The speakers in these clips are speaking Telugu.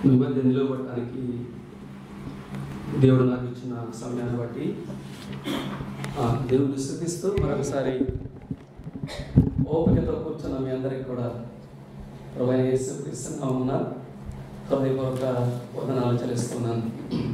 మీ మధ్య నిలబడటానికి దేవుడు నాకు ఇచ్చిన సమయాన్ని బట్టి ఆ, దేవుడిని స్థుతిస్తూ మరొకసారి ఓపికతో కూర్చున్న మీ అందరికీ కూడా ప్రభు యేసుక్రీస్తుగా ఉన్న హృదయపూర్వక వందనాలు చెల్లిస్తున్నాను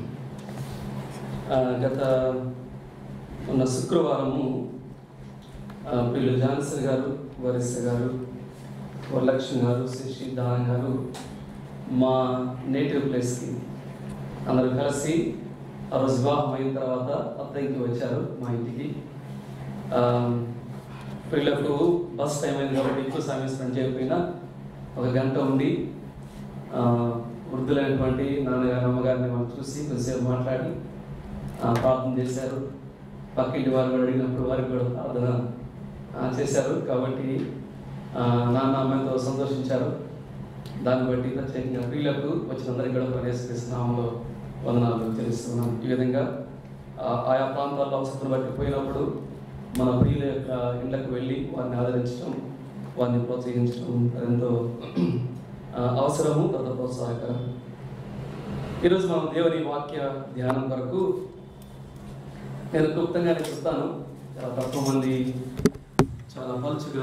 ఆ, గత ఉన్న శుక్రవారము ఆ, పిల్లు జాన్సన్ గారు వరిస గారు వరలక్ష్మి గారు శశి దాన్ గారు మా నేటివ్ ప్లేస్కి అందరూ కలిసి ఆ రోజు వివాహం అయిన తర్వాత అత్తయ్యకి వచ్చారు మా ఇంటికి ఆ, పిల్లలకు బస్ టైం అయింది కాబట్టి ఎక్కువ సమయం స్పెండ్ చేయకపోయినా ఒక గంట ఉండి ఆ, వృద్ధులైనటువంటి నాన్నగారు అమ్మగారిని వాళ్ళు చూసి కొద్దిసేపు మాట్లాడి ఆ, ప్రార్థన చేశారు పక్కింటి వారు కూడా అడిగినప్పుడు వారికి కూడా ప్రార్థన ఆ, చేశారు కాబట్టి ఆ, నాన్న అమ్మాయితో సంతోషించారు దాన్ని బట్టి ప్రత్యేకంగా ప్రియులకు వచ్చిన అందరికీ కూడా ప్రవేశిస్తున్నాములో వందనాలు తెలుస్తున్నాం ఈ విధంగా ఆ, ఆయా ప్రాంతాల్లో అవసరం బట్టి పోయినప్పుడు మన ప్రియుల యొక్క ఇళ్లకు వెళ్ళి వారిని ఆదరించడం వారిని ప్రోత్సహించడం ఎంతో ఆ, అవసరము తర్వాత ప్రోత్సాహకరం ఈరోజు మనం దేవుని వాక్య ధ్యానం కొరకు నేను క్లుప్తంగానే చెప్తాను చాలా తక్కువ మంది చాలా పలుచుగా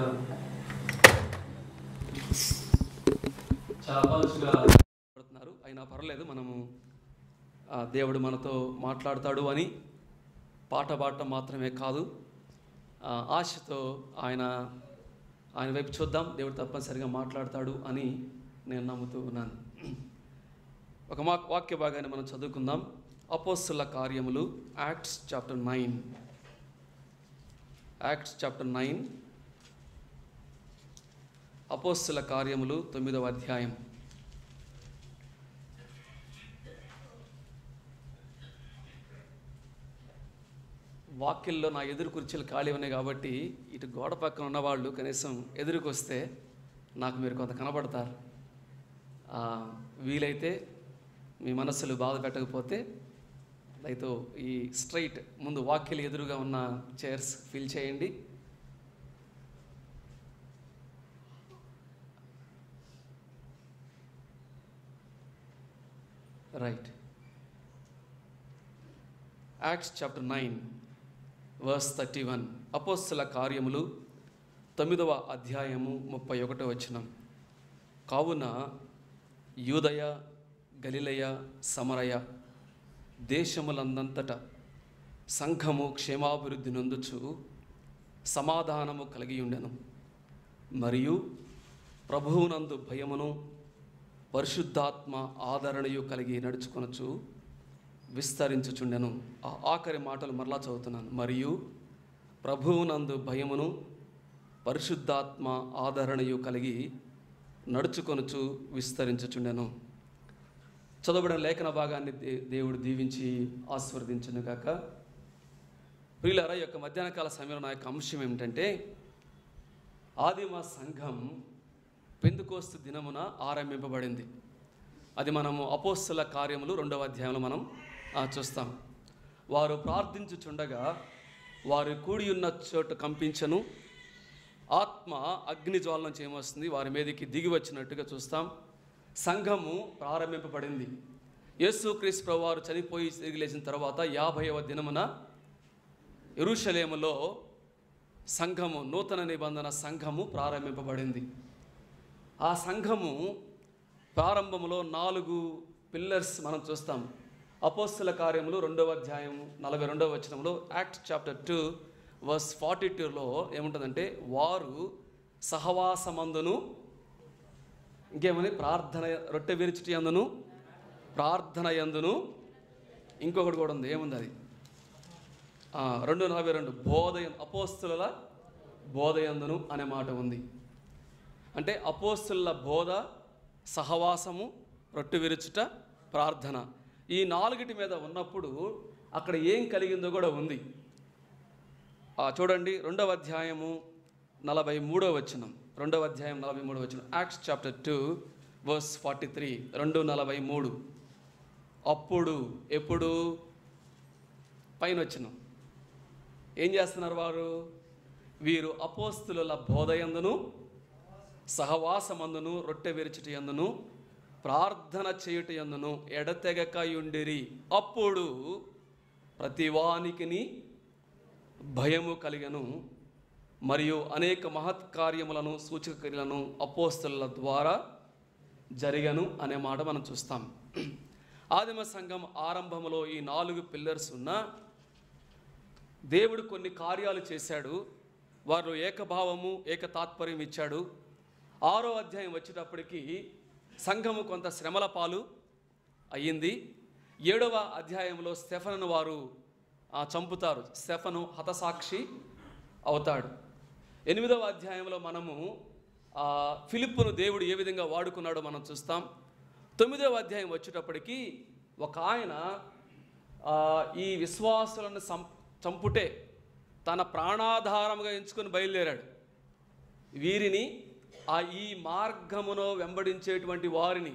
చాలా పలుచుగా పడుతున్నారు అయినా పర్లేదు మనము ఆ, దేవుడు మనతో మాట్లాడతాడు అని పాట పాడటం మాత్రమే కాదు ఆ, ఆశతో ఆయన ఆయన వైపు చూద్దాం దేవుడు తప్పనిసరిగా మాట్లాడతాడు అని నేను నమ్ముతూ ఉన్నాను ఒక మా వాక్య భాగాన్ని మనం చదువుకుందాం అపోస్తుల కార్యములు Acts chapter nine Acts chapter nine అపోస్తుల కార్యములు తొమ్మిదవ అధ్యాయం వాక్యంలో నా ఎదురు కుర్చీలు ఖాళీ ఉన్నాయి కాబట్టి ఇటు గోడ పక్కన ఉన్నవాళ్ళు కనీసం ఎదురుకు వస్తే నాకు మీరు కొంత కనబడతారు ఆ, వీలైతే మీ మనస్సులు బాధ పెట్టకపోతే అయితే ఈ స్ట్రైట్ ముందు వాక్యలు ఎదురుగా ఉన్న చైర్స్ ఫిల్ చేయండి right Acts chapter nine verse thirty one అపోస్తుల కార్యములు తొమ్మిదవ అధ్యాయము ముప్పై ఒకటో వచనం కావున యూదయ గలిలయ సమరయ దేశములందంతట సంఘము క్షేమాభివృద్ధి నొందుచు సమాధానము కలిగి ఉండెను మరియు ప్రభువునందు భయమును పరిశుద్ధాత్మ ఆదరణయు కలిగి నడుచుకొనచ్చు విస్తరించుచుండెను ఆ ఆఖరి మాటలు మరలా చదువుతున్నాను మరియు ప్రభువునందు భయమును పరిశుద్ధాత్మ ఆదరణయు కలిగి నడుచుకొనుచు విస్తరించుచుండెను చదవబడిన లేఖన భాగాన్ని దే- దేవుడు దీవించి ఆస్వర్దించును గాక ప్రియులారా ఈ యొక్క మధ్యాహ్న కాల సమయంలో నా యొక్క అంశం ఏమిటంటే ఆదిమ సంఘం పెందుకోస్తు దినమున ఆరంభింపబడింది అది మనము అపోస్తుల కార్యములు రెండవ అధ్యాయంలో మనం ఆ, చూస్తాం వారు ప్రార్థించుచుండగా వారు కూడి ఉన్న చోటు కంపించను ఆత్మ అగ్ని జ్వాల నుంచి ఏమొస్తుంది వారి మీదకి దిగి వచ్చినట్టుగా చూస్తాం సంఘము ప్రారంభింపబడింది యేసుక్రీస్తు ప్రభు వారు చనిపోయి తిరిగి లేచిన తర్వాత యాభైవ దినమున ఎరుషలేములో సంఘము నూతన నిబంధన సంఘము ప్రారంభింపబడింది ఆ సంఘము ప్రారంభంలో నాలుగు పిల్లర్స్ మనం చూస్తాం అపోస్తుల కార్యములు రెండవ అధ్యాయం నలభై రెండవ వచనంలో act chapter two verse forty టూలో ఏముంటుందంటే వారు సహవాసమందును ఇంకేమని ప్రార్థన రొట్టె విరిచిటి అందును ప్రార్థన యందును ఇంకొకటి కూడా ఉంది ఏముంది అది ఆ, రెండు నలభై రెండు బోధయ అపోస్తుల బోధయందును అనే మాట ఉంది అంటే అపోస్తుల బోధ సహవాసము రొట్టె విరుచుట ప్రార్థన ఈ నాలుగిటి మీద ఉన్నప్పుడు అక్కడ ఏం కలిగిందో కూడా ఉంది ఆ, చూడండి రెండవ అధ్యాయము నలభై మూడవ వచనం రెండవ అధ్యాయం నలభై మూడవ వచనం Acts chapter two verse forty three రెండు నలభై మూడు అప్పుడు ఎప్పుడు పైన వచ్చినాం ఏం చేస్తున్నారు వారు వీరు అపోస్తుల బోధయందును సహవాసమందును రొట్టె విరిచిటి అందును ప్రార్థన చేయుట ఎందును ఎడతెగకయుండిరి అప్పుడు ప్రతివానికిని భయము కలిగను మరియు అనేక మహత్కార్యములను సూచక క్రియలను అపోస్తల ద్వారా జరిగను అనే మాట మనం చూస్తాం ఆదిమ సంఘం ఆరంభంలో ఈ నాలుగు పిల్లర్స్ ఉన్న దేవుడు కొన్ని కార్యాలు చేశాడు వారు ఏకభావము ఏక తాత్పర్యం ఇచ్చాడు ఆరో అధ్యాయం వచ్చేటప్పటికి సంఘము కొంత శ్రమల పాలు అయ్యింది ఏడవ అధ్యాయంలో స్టెఫను వారు ఆ, చంపుతారు స్టెఫను హతసాక్షి అవుతాడు ఎనిమిదవ అధ్యాయంలో మనము ఆ, ఫిలిప్పును దేవుడు ఏ విధంగా వాడుకున్నాడో మనం చూస్తాం తొమ్మిదవ అధ్యాయం వచ్చేటప్పటికి ఒక ఆయన ఆ, ఈ విశ్వాసులను సం చంపుటే తన ప్రాణాధారముగా ఎంచుకొని బయలుదేరాడు వీరిని ఆ ఈ మార్గమును వెంబడించేటువంటి వారిని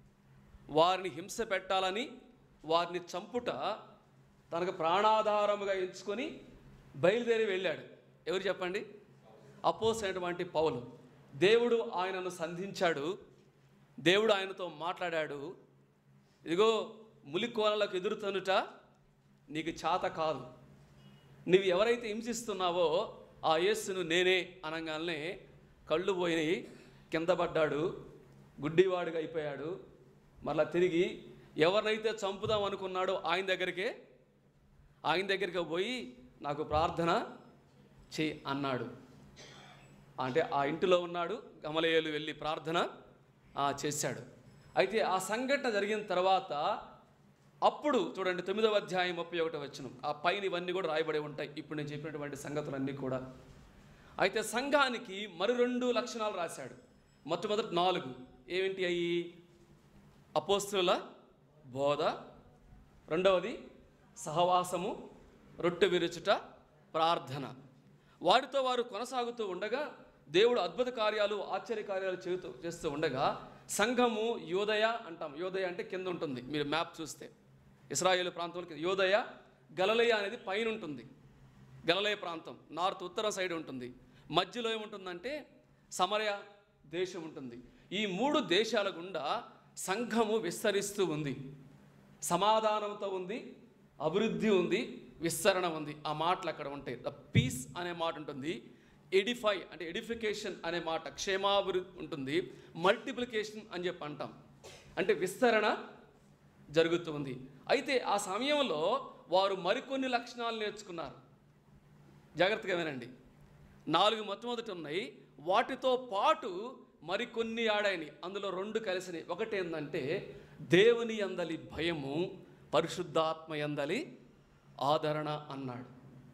వారిని హింస పెట్టాలని వారిని చంపుట తనకు ప్రాణాధారముగా ఎంచుకొని బయలుదేరి వెళ్ళాడు ఎవరు చెప్పండి అపోస్ అయినటువంటి పౌలు దేవుడు ఆయనను సంధించాడు దేవుడు ఆయనతో మాట్లాడాడు ఇదిగో ములికోనలకు ఎదురుతనుట నీకు చేత కాదు నువ్వు ఎవరైతే హింసిస్తున్నావో ఆ యేస్సును నేనే అనగానే కళ్ళు పోయినాయి కింద పడ్డాడు గుడ్డివాడుగా అయిపోయాడు మళ్ళా తిరిగి ఎవరినైతే చంపుదాం అనుకున్నాడో ఆయన దగ్గరికే ఆయన దగ్గరికి పోయి నాకు ప్రార్థన చేయి అన్నాడు అంటే ఆ ఇంటిలో ఉన్నాడు గమలయేలు వెళ్ళి ప్రార్థన ఆ, చేశాడు అయితే ఆ సంఘటన జరిగిన తర్వాత అప్పుడు చూడండి తొమ్మిదవ అధ్యాయం ముప్పై ఒకటో వచ్చిన ఆ పైన ఇవన్నీ కూడా రాయబడి ఉంటాయి ఇప్పుడు నేను చెప్పినటువంటి సంగతులన్నీ కూడా అయితే సంఘానికి మరి రెండు లక్షణాలు రాశాడు మొట్టమొదటి నాలుగు ఏమిటి అవి అపోస్తుల బోధ రెండవది సహవాసము రొట్టె విరుచుట ప్రార్థన వారితో వారు కొనసాగుతూ ఉండగా దేవుడు అద్భుత కార్యాలు ఆశ్చర్య కార్యాలు చేస్తూ చేస్తూ ఉండగా సంఘము యోదయ అంటాం యోదయ అంటే కింద ఉంటుంది మీరు మ్యాప్ చూస్తే ఇస్రాయేల్ ప్రాంతంలో కింద యోదయ గలలయ అనేది పైన ఉంటుంది గలలయ ప్రాంతం నార్త్ ఉత్తర సైడ్ ఉంటుంది మధ్యలో ఏముంటుందంటే సమరయ దేశం ఉంటుంది ఈ మూడు దేశాల గుండా సంఘము విస్తరిస్తూ ఉంది సమాధానంతో ఉంది అభివృద్ధి ఉంది విస్తరణ ఉంది ఆ మాటలు అక్కడ ఉంటాయి ద పీస్ అనే మాట ఉంటుంది ఎడిఫై అంటే ఎడిఫికేషన్ అనే మాట క్షేమాభివృద్ధి ఉంటుంది మల్టిప్లికేషన్ అని చెప్పి అంటాం అంటే విస్తరణ జరుగుతుంది అయితే ఆ సమయంలో వారు మరికొన్ని లక్షణాలు నేర్చుకున్నారు జాగ్రత్తగా వినండి నాలుగు మొట్టమొదటి ఉన్నాయి వాటితో పాటు మరికొన్ని ఆడాయని అందులో రెండు కలిసినాయి ఒకటి ఏంటంటే దేవుని అందలి భయము పరిశుద్ధాత్మ యందలి ఆదరణ అన్నాడు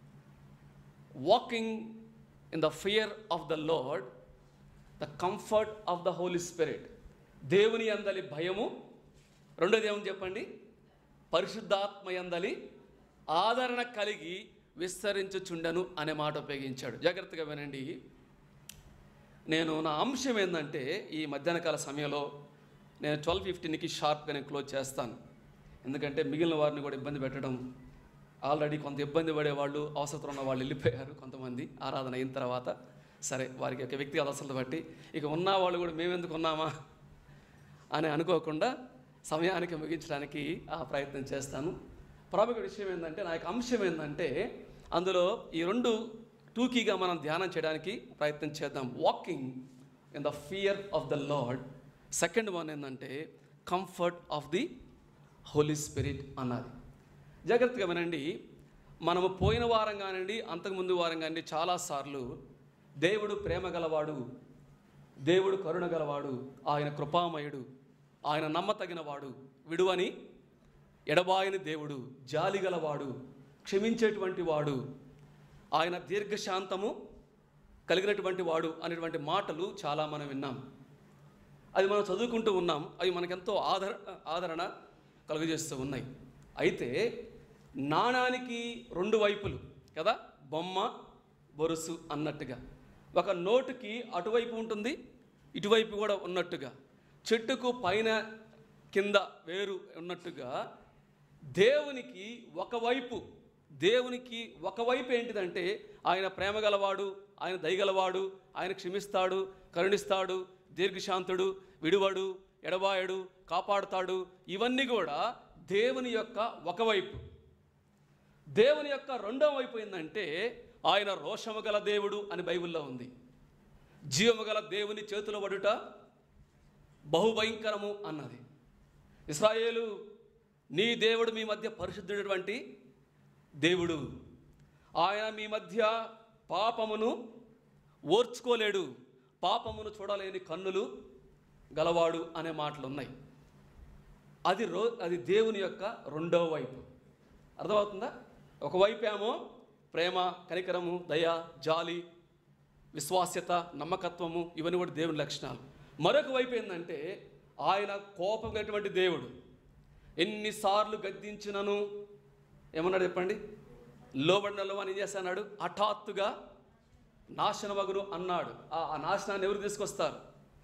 walking in the fear of the Lord the comfort of the Holy Spirit దేవుని అందలి భయము రెండోది ఏమని చెప్పండి పరిశుద్ధాత్మ యందలి ఆదరణ కలిగి విస్తరించుచుండను అనే మాట ఉపయోగించాడు జాగ్రత్తగా వినండి నేను నా అంశం ఏంటంటే ఈ మధ్యాహ్న కాల సమయంలో నేను ట్వెల్వ్ ఫిఫ్టీన్కి షార్ప్గా నేను క్లోజ్ చేస్తాను ఎందుకంటే మిగిలిన వారిని కూడా ఇబ్బంది పెట్టడం ఆల్రెడీ కొంత ఇబ్బంది పడేవాళ్ళు అవసరం ఉన్న వాళ్ళు వెళ్ళిపోయారు కొంతమంది ఆరాధన అయిన తర్వాత సరే వారికి ఒక వ్యక్తిగత అవసరం బట్టి ఇక ఉన్న వాళ్ళు కూడా మేమెందుకు ఉన్నామా అని అనుకోకుండా సమయానికి ముగించడానికి ఆ ప్రయత్నం చేస్తాను ప్రాముఖ్య విషయం ఏంటంటే నా యొక్క అంశం ఏంటంటే అందులో ఈ రెండు టూకీగా మనం ధ్యానం చేయడానికి ప్రయత్నం చేద్దాం walking in the fear of the Lord second one ఏంటంటే comfort of the Holy Spirit అన్నది జాగ్రత్తగా వినండి మనము పోయిన వారం కానివ్వండి అంతకుముందు వారం కానివ్వండి చాలాసార్లు దేవుడు ప్రేమ గలవాడు దేవుడు కరుణ గలవాడు ఆయన కృపామయుడు ఆయన నమ్మతగినవాడు విడువని ఎడబాయని దేవుడు జాలి గలవాడు క్షమించేటువంటి వాడు ఆయన దీర్ఘశాంతము కలిగినటువంటి వాడు అనేటువంటి మాటలు చాలా మనం విన్నాం అది మనం చదువుకుంటూ ఉన్నాం అవి మనకెంతో ఆదర ఆదరణ కలుగజేస్తూ ఉన్నాయి అయితే నాణానికి రెండు వైపులు కదా బొమ్మ బొరుసు అన్నట్టుగా ఒక నోటుకి అటువైపు ఉంటుంది ఇటువైపు కూడా ఉన్నట్టుగా చెట్టుకు పైన కింద వేరు ఉన్నట్టుగా దేవునికి ఒకవైపు దేవునికి ఒకవైపు ఏంటిదంటే ఆయన ప్రేమ గలవాడు ఆయన దయగలవాడు ఆయన క్షమిస్తాడు కరుణిస్తాడు దీర్ఘశాంతుడు విడువడు ఎడబాయడు కాపాడుతాడు ఇవన్నీ కూడా దేవుని యొక్క ఒకవైపు దేవుని యొక్క రెండవ వైపు ఏంటంటే ఆయన రోషము గల దేవుడు అని బైబిల్లో ఉంది జీవము గల దేవుని చేతిలో పడుట బహుభయంకరము అన్నది ఇస్రాయేలు నీ దేవుడు మీ మధ్య పరిశుద్ధుడటువంటి దేవుడు ఆయన మీ మధ్య పాపమును ఓర్చుకోలేడు పాపమును చూడలేని కన్నులు గలవాడు అనే మాటలు ఉన్నాయి అది రో అది దేవుని యొక్క రెండవ వైపు అర్థమవుతుందా ఒకవైపు ఏమో ప్రేమ కనికరము దయ జాలి విశ్వాస్యత నమ్మకత్వము ఇవన్నీ కూడా దేవుని లక్షణాలు మరొక వైపు ఏంటంటే ఆయన కోపం కలిగినటువంటి దేవుడు ఎన్నిసార్లు గద్దించినను ఏమన్నాడు చెప్పండి లోబడినలో అని ఏం చేస్తాడు హఠాత్తుగా నాశనమగును అన్నాడు ఆ ఆ నాశనాన్ని ఎవరు తీసుకొస్తారు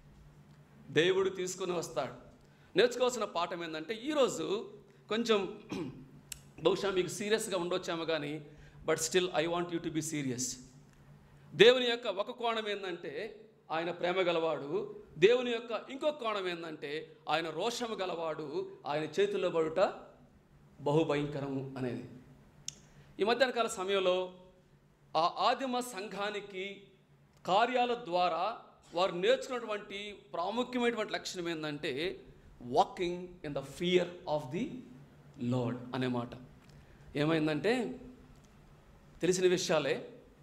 దేవుడు తీసుకొని వస్తాడు నేర్చుకోవాల్సిన పాఠం ఏంటంటే ఈరోజు కొంచెం బహుశా మీకు సీరియస్గా ఉండొచ్చాము కానీ but still I want you to be serious దేవుని యొక్క ఒక కోణం ఏంటంటే ఆయన ప్రేమ గలవాడు దేవుని యొక్క ఇంకొక కోణం ఏంటంటే ఆయన రోషము గలవాడు ఆయన చేతుల్లో పడుట బహుభయంకరము అనేది ఈ మధ్యాహ్న కాల సమయంలో ఆ ఆదిమ సంఘానికి కార్యాల ద్వారా వారు నేర్చుకున్నటువంటి ప్రాముఖ్యమైనటువంటి లక్షణం ఏంటంటే walking in the fear of the Lord అనే మాట ఏమైందంటే తెలిసిన విషయాలే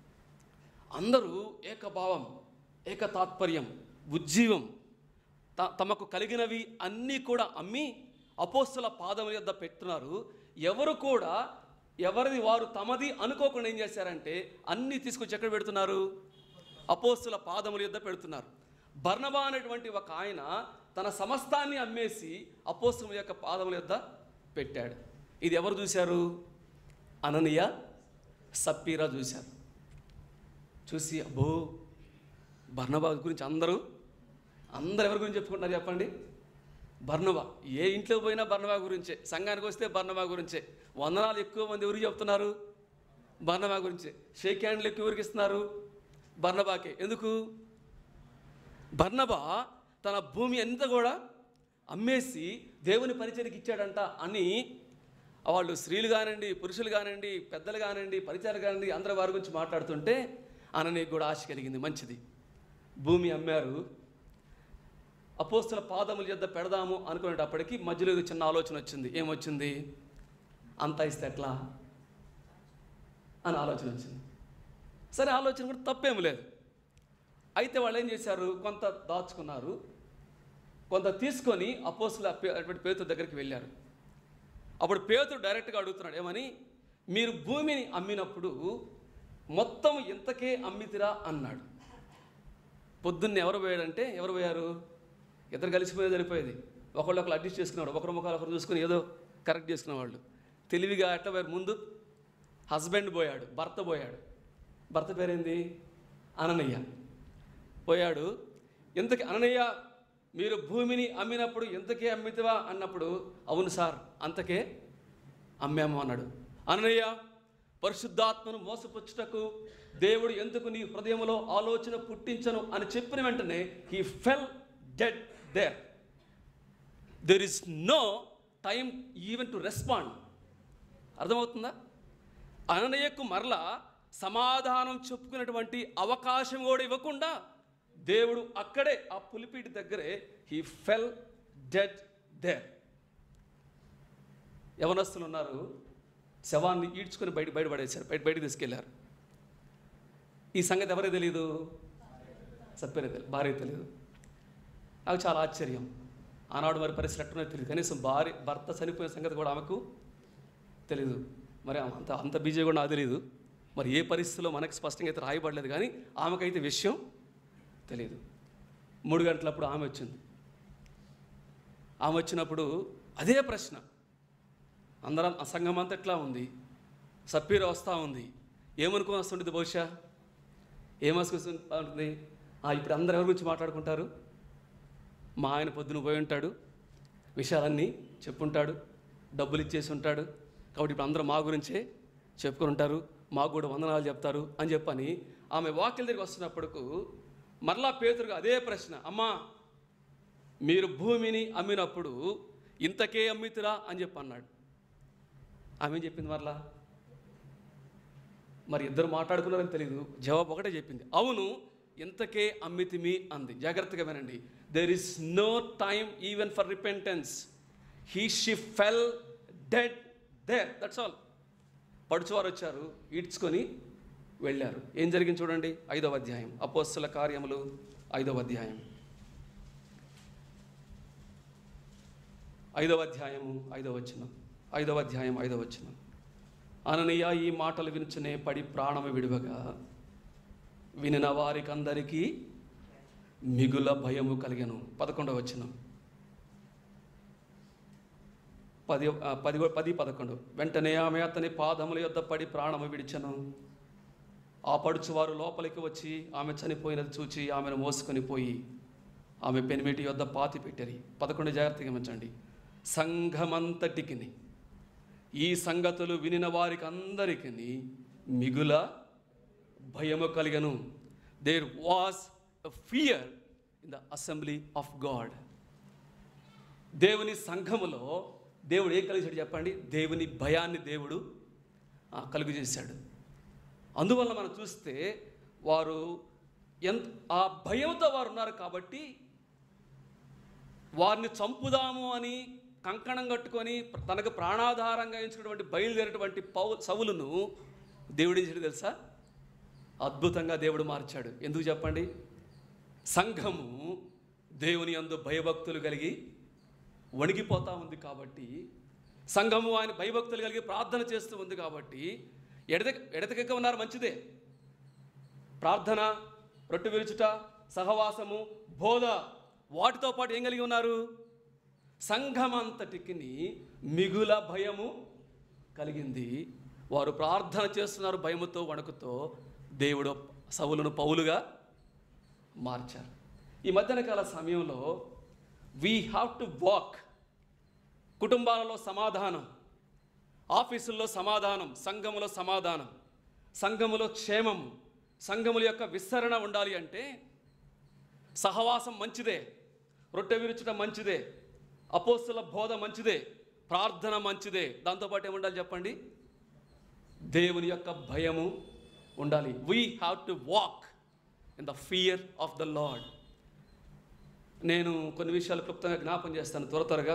అందరూ ఏకభావం ఏక తాత్పర్యం ఉజ్జీవం త తమకు కలిగినవి అన్నీ కూడా అమ్మి అపోస్తుల పాదముల యొద్ద పెట్టున్నారు ఎవరు కూడా ఎవరిది వారు తమది అనుకోకుండా ఏం చేశారంటే అన్నీ తీసుకొచ్చి ఎక్కడ పెడుతున్నారు అపోస్తుల పాదముల యొద్ద పెడుతున్నారు బర్ణబా అనేటువంటి ఒక ఆయన తన సమస్తాన్ని అమ్మేసి అపోస్తుల యొక్క పాదముల యొద్ద పెట్టాడు ఇది ఎవరు చూశారు అననీయ సప్పీరా చూశారు చూసి అబ్బో బర్ణబా గురించి అందరూ అందరు ఎవరి గురించి చెప్పుకుంటున్నారు చెప్పండి బర్ణబా ఏ ఇంట్లో పోయినా బర్ణబా గురించే సంఘానికి వస్తే బర్ణబా గురించే వందనాలు ఎక్కువ మంది ఎవరికి చెప్తున్నారు బర్ణబా గురించే షేక్ హ్యాండ్లు ఎక్కువ ఎవరికి ఇస్తున్నారు బర్ణబాకే ఎందుకు బర్ణబా తన భూమి అంతా కూడా అమ్మేసి దేవుని పరిచయకి ఇచ్చాడంట అని వాళ్ళు స్త్రీలు కానివ్వండి పురుషులు కానివ్వండి పెద్దలు కానివ్వండి పరిచయాలు కానివ్వండి అందరి వారి గురించి మాట్లాడుతుంటే అననీకి కూడా ఆశ కలిగింది మంచిది భూమి అమ్మారు అపోస్తుల పాదముల యొద్ద పెడదాము అనుకునేటప్పటికి మధ్యలో ఏదో చిన్న ఆలోచన వచ్చింది ఏమొచ్చింది అంత ఇస్తే ఎట్లా అని ఆలోచన వచ్చింది సరే ఆలోచన కూడా తప్పేం లేదు అయితే వాళ్ళు ఏం చేశారు కొంత దాచుకున్నారు కొంత తీసుకొని అపోస్తుల పే- అటువంటి పేతురు దగ్గరికి వెళ్ళారు అప్పుడు పేతురు డైరెక్ట్గా అడుగుతున్నాడు ఏమని మీరు భూమిని అమ్మినప్పుడు మొత్తం ఇంతకే అమ్మితిరా అన్నాడు పొద్దున్న ఎవరు పోయాడంటే ఎవరు పోయారు ఇద్దరు కలిసిపోయేది సరిపోయేది ఒకళ్ళు ఒకళ్ళు అడ్జస్ట్ చేసుకున్నాడు ఒకరు ముఖాలు ఒకరు చూసుకుని ఏదో కరెక్ట్ చేసుకునే వాళ్ళు తెలివిగా ఎట్లా పోయారు ముందు హస్బెండ్ పోయాడు భర్త పోయాడు భర్త పేరేంది అననయ్య పోయాడు ఇంతకి అననయ్య మీరు భూమిని అమ్మినప్పుడు ఇంతకే అమ్మితివా అన్నప్పుడు అవును సార్ అంతకే అమ్మాము అన్నాడు అననయ్య పరిశుద్ధాత్మను మోసపుచ్చుటకు దేవుడు ఎందుకు నీ హృదయంలో ఆలోచన పుట్టించను అని చెప్పిన వెంటనే he fell dead there there is no time even to respond అర్థమవుతుందా అననయ్యకు మరలా సమాధానం చెప్పుకునేటువంటి అవకాశం కూడా ఇవ్వకుండా దేవుడు అక్కడే ఆ పులిపీటి దగ్గరే హీ ఫెల్ డెడ్ దేర్ యవనస్తులు ఉన్నారు శవాన్ని ఈడ్చుకొని బయట బయటపడేశారు బయట బయట తీసుకెళ్లారు ఈ సంగతి ఎవరే తెలియదు సత్పేరే తెలియదు భార్య తెలియదు నాకు చాలా ఆశ్చర్యం ఆనాడు మరి పరిస్థితి ఎట్టునో తెలియదు కనీసం భార్య భర్త చనిపోయిన సంగతి కూడా ఆమెకు తెలియదు మరి ఆమె అంత అంత బీజే కూడా నాకు తెలియదు మరి ఏ పరిస్థితిలో మనకు స్పష్టంగా అయితే రాయబడలేదు కానీ ఆమెకైతే విషయం తెలియదు మూడు గంటలప్పుడు ఆమె వచ్చింది ఆమె వచ్చినప్పుడు అదే ప్రశ్న అందరం ఆ సంఘం అంతా ఎట్లా ఉంది సప్పీర వస్తూ ఉంది ఏమనుకుని వస్తుంటుంది బహుశా ఏమనుకుంటుంది ఇప్పుడు అందరు ఎవరి గురించి మాట్లాడుకుంటారు మా ఆయన పొద్దున పోయి ఉంటాడు విషయాలన్నీ చెప్పుంటాడు డబ్బులు ఇచ్చేసి ఉంటాడు కాబట్టి ఇప్పుడు అందరూ మా గురించే చెప్పుకొని ఉంటారు మాకు కూడా వందనాలు చెప్తారు అని చెప్పని ఆమె వాక్యల దగ్గరికి వస్తున్నప్పుడు మరలా పేతురుగా అదే ప్రశ్న అమ్మా మీరు భూమిని అమ్మినప్పుడు ఇంతకే అమ్మితురా అని చెప్పి అన్నాడు ఆమె ఏం చెప్పింది మరలా మరి ఇద్దరు మాట్లాడుకున్నారని తెలియదు జవాబు ఒకటే చెప్పింది అవును ఇంతకే అమ్మితిమి అంది జాగ్రత్తగా వినండి there is no time even for repentance he she fell dead there that's all పడుచువారు వచ్చారు ఈడ్చుకొని వెళ్ళారు ఏం జరిగింది చూడండి ఐదవ అధ్యాయం అపోస్తుల కార్యములు ఐదవ అధ్యాయం ఐదవ అధ్యాయము ఐదవ వచనం ఐదవ అధ్యాయం ఐదవ వచనం అననీయ ఈ మాటలు వినుచునే పడి ప్రాణము విడువగా వినిన వారికందరికీ మిగుల భయము కలిగను పదకొండవ వచనం పది ఆ, పది పది పదకొండు వెంటనే ఆమె అతని పాదముల యొద్ద పడి ప్రాణము విడిచెను ఆ పడుచువారు లోపలికి వచ్చి ఆమె చనిపోయినది చూచి ఆమెను మోసుకొని పోయి ఆమె పెనిమిటి యొద్ద పాతి పెట్టరి పదకొండు జాగ్రత్తగా గమనించండి సంఘమంతటికిని ఈ సంగతులు వినిన వారికి అందరికి మిగుల భయము కలిగను there was fear in the assembly of God దేవుని సంఘములో దేవుడు ఏం కలిగాడు చెప్పండి దేవుని భయాన్ని దేవుడు ఆ, కలుగు చేశాడు అందువల్ల మనం చూస్తే వారు ఎంత ఆ భయంతో వారు ఉన్నారు కాబట్టి వారిని చంపుదాము అని కంకణం కట్టుకొని తనకు ప్రాణాధారంగా ఎంచుకున్నటువంటి బయలుదేరినటువంటి పౌ సవులను దేవుడు ఏం చేయడు తెలుసా అద్భుతంగా దేవుడు మార్చాడు ఎందుకు చెప్పండి సంఘము దేవుని అందు భయభక్తులు కలిగి వణిగిపోతా ఉంది కాబట్టి సంఘము ఆయన భయభక్తులు కలిగి ప్రార్థన చేస్తూ ఉంది కాబట్టి ఎడత ఎడతెగక ఉన్నారు మంచిదే ప్రార్థన రొట్టె విరుచుట సహవాసము బోధ వాటితో పాటు ఏం కలిగి ఉన్నారు సంఘమంతటికి మిగుల భయము కలిగింది వారు ప్రార్థన చేస్తున్నారు భయముతో వణుకుతో దేవుడు సవులను పౌలుగా మార్చారు ఈ మధ్యన కాల సమయంలో వీ హ్యావ్ టు వాక్ కుటుంబాలలో సమాధానం ఆఫీసుల్లో సమాధానం సంఘములో సమాధానం సంఘములో క్షేమము సంఘముల యొక్క విస్తరణ ఉండాలి అంటే సహవాసం మంచిదే రొట్టె విరుచడం మంచిదే అపోస్తుల బోధ మంచిదే ప్రార్థన మంచిదే దాంతోపాటు ఏముండాలి చెప్పండి దేవుని యొక్క భయము ఉండాలి we have to walk in the fear of the Lord నేను కొన్ని విషయాలు క్లుప్తంగా జ్ఞాపం చేస్తాను త్వర త్వరగా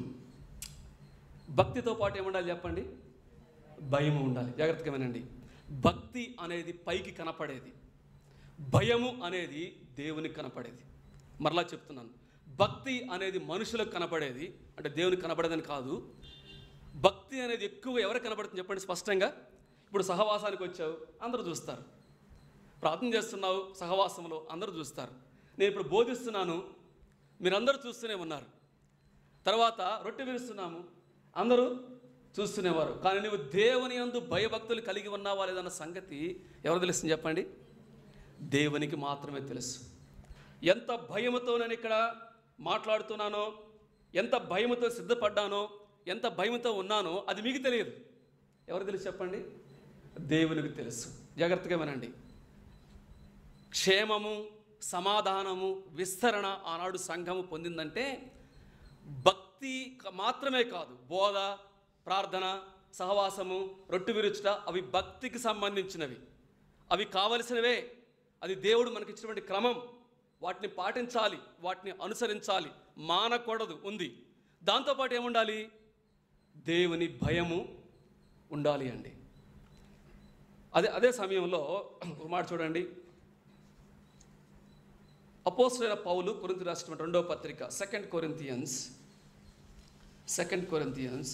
భక్తితో పాటు ఏముండాలి చెప్పండి భయము ఉండాలి జాగ్రత్తగా వినండి భక్తి అనేది పైకి కనపడేది భయము అనేది దేవునికి కనపడేది మరలా చెప్తున్నాను భక్తి అనేది మనుషులకు కనపడేది అంటే దేవునికి కనపడేదని కాదు భక్తి అనేది ఎక్కువ ఎవరికి కనపడుతుంది చెప్పండి స్పష్టంగా ఇప్పుడు సహవాసానికి వచ్చావు అందరూ చూస్తారు ప్రార్థన చేస్తున్నావు సహవాసంలో అందరూ చూస్తారు నేను ఇప్పుడు బోధిస్తున్నాను మీరందరూ చూస్తూనే ఉన్నారు తర్వాత రొట్టె విరుస్తున్నాము అందరూ చూస్తూనేవారు కానీ నువ్వు దేవుని యందు భయభక్తులు కలిగి ఉన్నావా లేదన్న సంగతి ఎవరు తెలుస్తుంది చెప్పండి దేవునికి మాత్రమే తెలుసు ఎంత భయముతో నేను ఇక్కడ మాట్లాడుతున్నానో ఎంత భయముతో సిద్ధపడ్డానో ఎంత భయముతో ఉన్నానో అది మీకు తెలియదు ఎవరు తెలుసు చెప్పండి దేవునికి తెలుసు జాగ్రత్తగా వినండి క్షేమము సమాధానము విస్తరణ ఆనాడు సంఘము పొందిందంటే భక్తి క- మాత్రమే కాదు బోధ ప్రార్థన సహవాసము రొట్టు విరుచుట అవి భక్తికి సంబంధించినవి అవి కావలసినవే అది దేవుడు మనకిచ్చినటువంటి క్రమం వాటిని పాటించాలి వాటిని అనుసరించాలి మానకూడదు ఉంది దాంతోపాటు ఏముండాలి దేవుని భయము ఉండాలి అండి అదే అదే సమయంలో ఒక మాట చూడండి అపోస్తులైన పౌలు కొరింథీ రాసినటువంటి రెండవ పత్రిక second Corinthians second Corinthians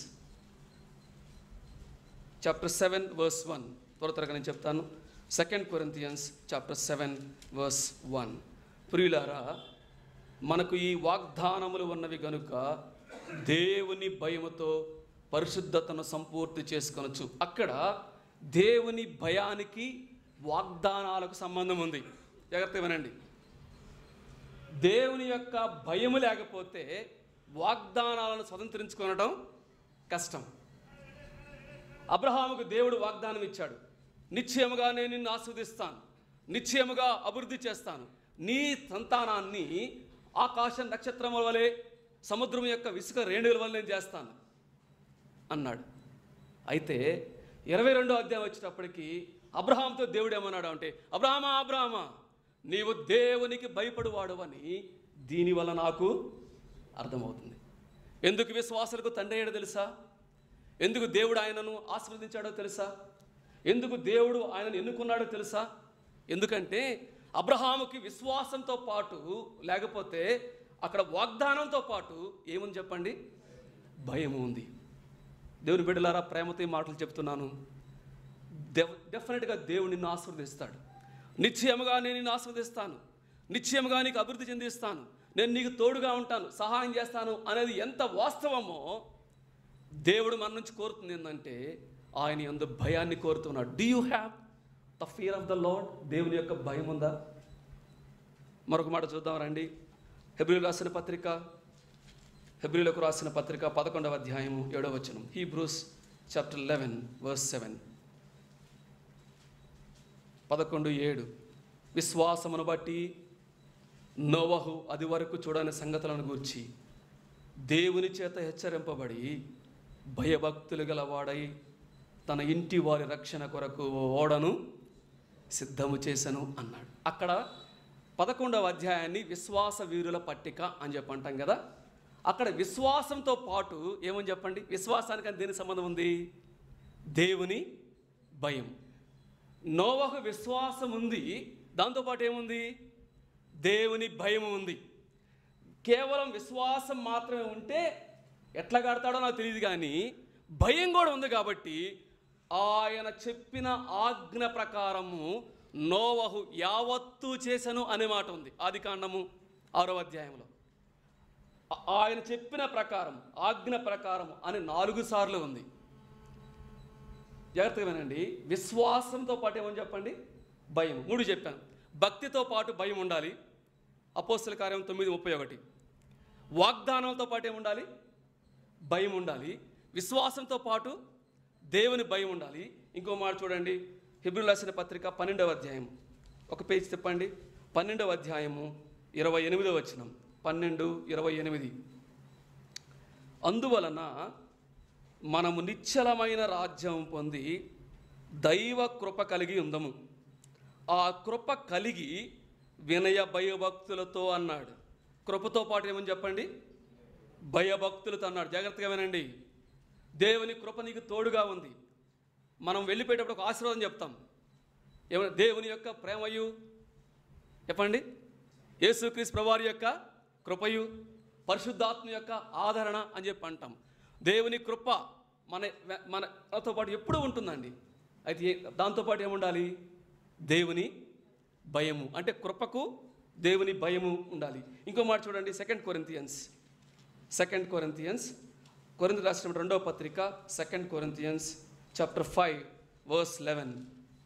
chapter seven verse one త్వర త్వరగా నేను చెప్తాను second Corinthians chapter seven verse one ప్రియులారా మనకు ఈ వాగ్దానములు ఉన్నవి గనుక దేవుని భయముతో పరిశుద్ధతను సంపూర్తి చేసుకొనొచ్చు అక్కడ దేవుని భయానికి వాగ్దానాలకు సంబంధం ఉంది జాగ్రత్తగా వినండి దేవుని యొక్క భయము లేకపోతే వాగ్దానాలను స్వతంత్రించుకొనడం కష్టం అబ్రహాముకు దేవుడు వాగ్దానం ఇచ్చాడు నిశ్చయముగా నేను నిన్ను ఆస్వాదిస్తాను నిశ్చయముగా అభివృద్ధి చేస్తాను నీ సంతానాన్ని ఆకాశ నక్షత్రం వలె సముద్రం యొక్క ఇసుక రేణువుల వల్ల నేను చేస్తాను అన్నాడు అయితే ఇరవై రెండో అధ్యాయం వచ్చేటప్పటికి అబ్రహాంతో దేవుడు ఏమన్నాడు అంటే అబ్రహామా అబ్రహామా నీవు దేవునికి భయపడువాడవని దీనివల్ల నాకు అర్థమవుతుంది ఎందుకు విశ్వాసులకు తండ్రి అయ్యాడో తెలుసా ఎందుకు దేవుడు ఆయనను ఆశీర్వదించాడో తెలుసా ఎందుకు దేవుడు ఆయనను ఎన్నుకున్నాడో తెలుసా ఎందుకంటే అబ్రహాముకి విశ్వాసంతో పాటు లేకపోతే అక్కడ వాగ్దానంతో పాటు ఏముంది చెప్పండి భయం ఉంది దేవుని బిడ్డలారా ప్రేమతో ఈ మాటలు చెప్తున్నాను డెఫ్ డెఫినెట్గా దేవుడు నిన్ను ఆస్వాదిస్తాడు నిశ్చయముగా నేను నిన్ను ఆస్వాదిస్తాను నిశ్చయముగా నీకు అభివృద్ధి చెందిస్తాను నేను నీకు తోడుగా ఉంటాను సహాయం చేస్తాను అనేది ఎంత వాస్తవమో దేవుడు మన నుంచి కోరుతుంది ఏంటంటే ఆయన ఎందు భయాన్ని కోరుతున్నాడు do you have the fear of the Lord దేవుని యొక్క భయం ఉందా మరొక మాట చూద్దాం రండి హెబ్రిల్ రాసిన పత్రిక హెబ్రిలకు రాసిన పత్రిక పదకొండవ అధ్యాయము ఏడవ వచనం Hebrews chapter eleven verse seven పదకొండు ఏడు విశ్వాసమును బట్టి నోవహు అది వరకు చూడని సంగతులను గూర్చి దేవుని చేత హెచ్చరింపబడి భయభక్తులు గలవాడై తన ఇంటి వారి రక్షణ కొరకు ఓ ఓడను సిద్ధము చేశాను అన్నాడు అక్కడ పదకొండవ అధ్యాయాన్ని విశ్వాస వీరుల పట్టిక అని చెప్పి అంటాం కదా అక్కడ విశ్వాసంతో పాటు ఏమని చెప్పండి విశ్వాసానికి అని దేనికి సంబంధం ఉంది దేవుని భయం నోవహు విశ్వాసం ఉంది దాంతోపాటు ఏముంది దేవుని భయం ఉంది కేవలం విశ్వాసం మాత్రమే ఉంటే ఎట్లా కడతాడో నాకు తెలియదు కానీ భయం కూడా ఉంది కాబట్టి ఆయన చెప్పిన ఆజ్ఞ ప్రకారము నోవహు యావత్తు చేసను అనే మాట ఉంది ఆది కాండము ఆరో అధ్యాయంలో ఆ- ఆయన చెప్పిన ప్రకారం ఆజ్ఞ ప్రకారం అని నాలుగు సార్లు ఉంది జాగ్రత్తగా వినండి విశ్వాసంతో పాటు ఏమని చెప్పండి భయం మూడు చెప్పాను భక్తితో పాటు భయం ఉండాలి అపోస్తుల కార్యం తొమ్మిది ముప్పై ఒకటి వాగ్దానంతో పాటు ఏముండాలి భయం ఉండాలి విశ్వాసంతో పాటు దేవుని భయం ఉండాలి ఇంకో మాట చూడండి హిబ్రుల్ రాసిన పత్రిక పన్నెండవ అధ్యాయం ఒక పేజ్ చెప్పండి పన్నెండవ అధ్యాయము ఇరవై ఎనిమిదవ వచనం పన్నెండు ఇరవై ఎనిమిది అందువలన మనము నిశ్చలమైన రాజ్యం పొంది దైవ కృప కలిగి ఉందము ఆ కృప కలిగి వినయ భయభక్తులతో అన్నాడు కృపతో పాటు ఏమని చెప్పండి భయభక్తులతో అన్నాడు జాగ్రత్తగా వినండి దేవుని కృప నీకు తోడుగా ఉంది మనం వెళ్ళిపోయేటప్పుడు ఒక ఆశీర్వాదం చెప్తాం ఏమన్నా దేవుని యొక్క ప్రేమయు చెప్పండి యేసుక్రీస్తు ప్రభువారి యొక్క కృపయు పరిశుద్ధాత్మ యొక్క ఆదరణ అని చెప్పి అంటాం దేవుని కృప మన మనతో పాటు ఎప్పుడూ ఉంటుందండి అయితే ఏ- దాంతోపాటు ఏముండాలి దేవుని భయము అంటే కృపకు దేవుని భయము ఉండాలి ఇంకో మాట చూడండి సెకండ్ కొరింతియన్స్ సెకండ్ కొరింతియన్స్ కొరింత రాష్ట్రం రెండవ పత్రిక second Corinthians chapter five verse eleven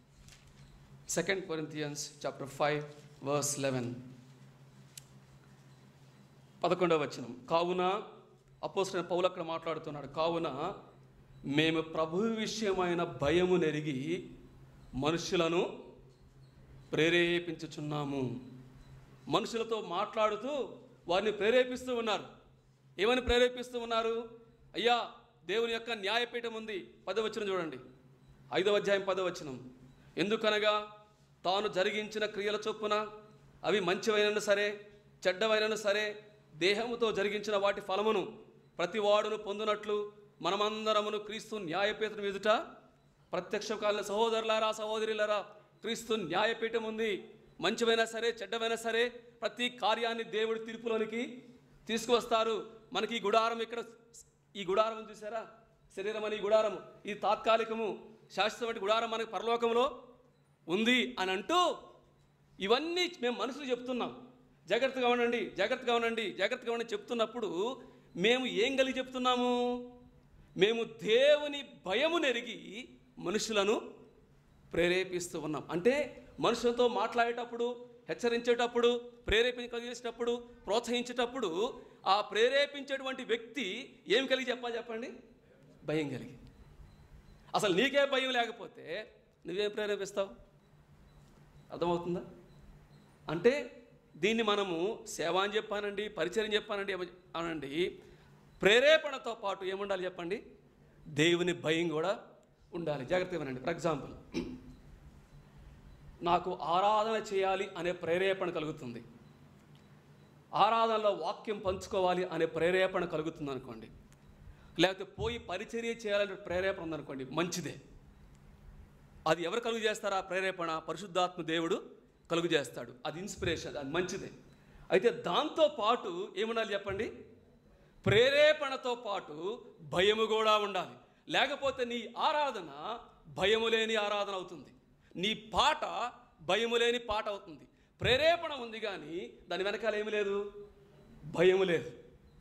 second Corinthians chapter five verse eleven పదకొండవ వచనం కావున అపోసిన పౌలు అక్కడ మాట్లాడుతున్నాడు కావున మేము ప్రభు విషయమైన భయము నెరిగి మనుషులను ప్రేరేపించుచున్నాము మనుషులతో మాట్లాడుతూ వారిని ప్రేరేపిస్తూ ఉన్నారు ఏమని ప్రేరేపిస్తూ ఉన్నారు అయ్యా దేవుని యొక్క న్యాయపీఠం ఉంది పదవచనం చూడండి ఐదవ అధ్యాయం పదవచనం ఎందుకనగా తాను జరిగించిన క్రియల చొప్పున అవి మంచివైనను సరే చెడ్డవైనను సరే దేహముతో జరిగించిన వాటి ఫలమును ప్రతివాడును పొందునట్లు మనమందరమును క్రీస్తు న్యాయపీఠం ఎదుట ప్రత్యక్ష కాలిన సహోదరులారా సహోదరులారా క్రీస్తు న్యాయపీఠం ఉంది మంచివైనా సరే చెడ్డవైనా సరే ప్రతి కార్యాన్ని దేవుడి తీర్పులోనికి తీసుకువస్తారు మనకి ఈ గుడారం ఇక్కడ ఈ గుడారం చూసారా శరీరం అని ఈ గుడారము ఇది తాత్కాలికము శాశ్వతమైన గుడారం మనకి పరలోకంలో ఉంది అని అంటూ ఇవన్నీ మేము మనుషులు చెప్తున్నాం జాగ్రత్తగా ఉండండి జాగ్రత్తగా ఉండండి జాగ్రత్తగా ఉండండి చెప్తున్నప్పుడు మేము ఏం కలిగి చెప్తున్నాము మేము దేవుని భయము నెరిగి మనుషులను ప్రేరేపిస్తూ ఉన్నాం అంటే మనుషులతో మాట్లాడేటప్పుడు హెచ్చరించేటప్పుడు ప్రేరేపించేటప్పుడు ప్రోత్సహించేటప్పుడు ఆ ప్రేరేపించేటువంటి వ్యక్తి ఏం కలిగి చెప్పాలి చెప్పండి భయం కలిగి అసలు నీకే భయం లేకపోతే నువ్వేం ప్రేరేపిస్తావు అర్థమవుతుందా అంటే దీన్ని మనము సేవ అని చెప్పానండి పరిచయం చెప్పానండి ఏమ- అనండి ప్రేరేపణతో పాటు ఏముండాలి చెప్పండి దేవుని భయం కూడా ఉండాలి జాగ్రత్తగా వినండి ఫర్ ఎగ్జాంపుల్ నాకు ఆరాధన చేయాలి అనే ప్రేరేపణ కలుగుతుంది ఆరాధనలో వాక్యం పంచుకోవాలి అనే ప్రేరేపణ కలుగుతుంది అనుకోండి లేకపోతే పోయి పరిచర్య చేయాలనే ప్రేరేపణ ఉందనుకోండి మంచిదే అది ఎవరు కలుగు చేస్తారా ఆ ప్రేరేపణ పరిశుద్ధాత్మ దేవుడు కలుగు చేస్తాడు అది ఇన్స్పిరేషన్ అది మంచిదే అయితే దాంతో పాటు ఏముండాలి చెప్పండి ప్రేరేపణతో పాటు భయము కూడా ఉండాలి లేకపోతే నీ ఆరాధన భయము లేని ఆరాధన అవుతుంది నీ పాట భయము లేని పాట అవుతుంది ప్రేరేపణ ఉంది కానీ దాని వెనకాల ఏమి లేదు భయము లేదు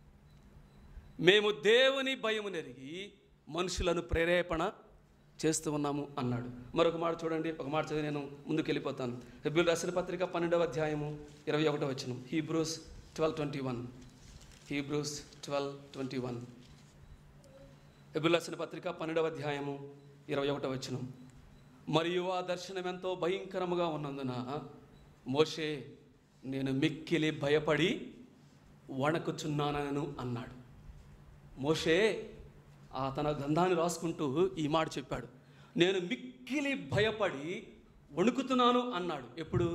మేము దేవుని భయము నెరిగి మనుషులను ప్రేరేపణ చేస్తూ ఉన్నాము అన్నాడు మరొక మాట చూడండి ఒక మాట చదివి నేను ముందుకు వెళ్ళిపోతాను హెబ్రిల్ రాసిన పత్రిక పన్నెండవ అధ్యాయము ఇరవై ఒకటో వచ్చిన Hebrews twelve twenty one Hebrews twelve twenty one హెబ్రిల్ రాసిన పత్రిక పన్నెండవ అధ్యాయము ఇరవై ఒకటో వచ్చిన మరియు ఆ దర్శనం ఎంతో భయంకరముగా ఉన్నందున మోషే నేను మిక్కిలి భయపడి వణకుచున్నానను అన్నాడు మోషే ఆ తన గ్రంథాన్ని రాసుకుంటూ ఈ మాట చెప్పాడు నేను మిక్కిలి భయపడి వణుకుతున్నాను అన్నాడు ఎప్పుడు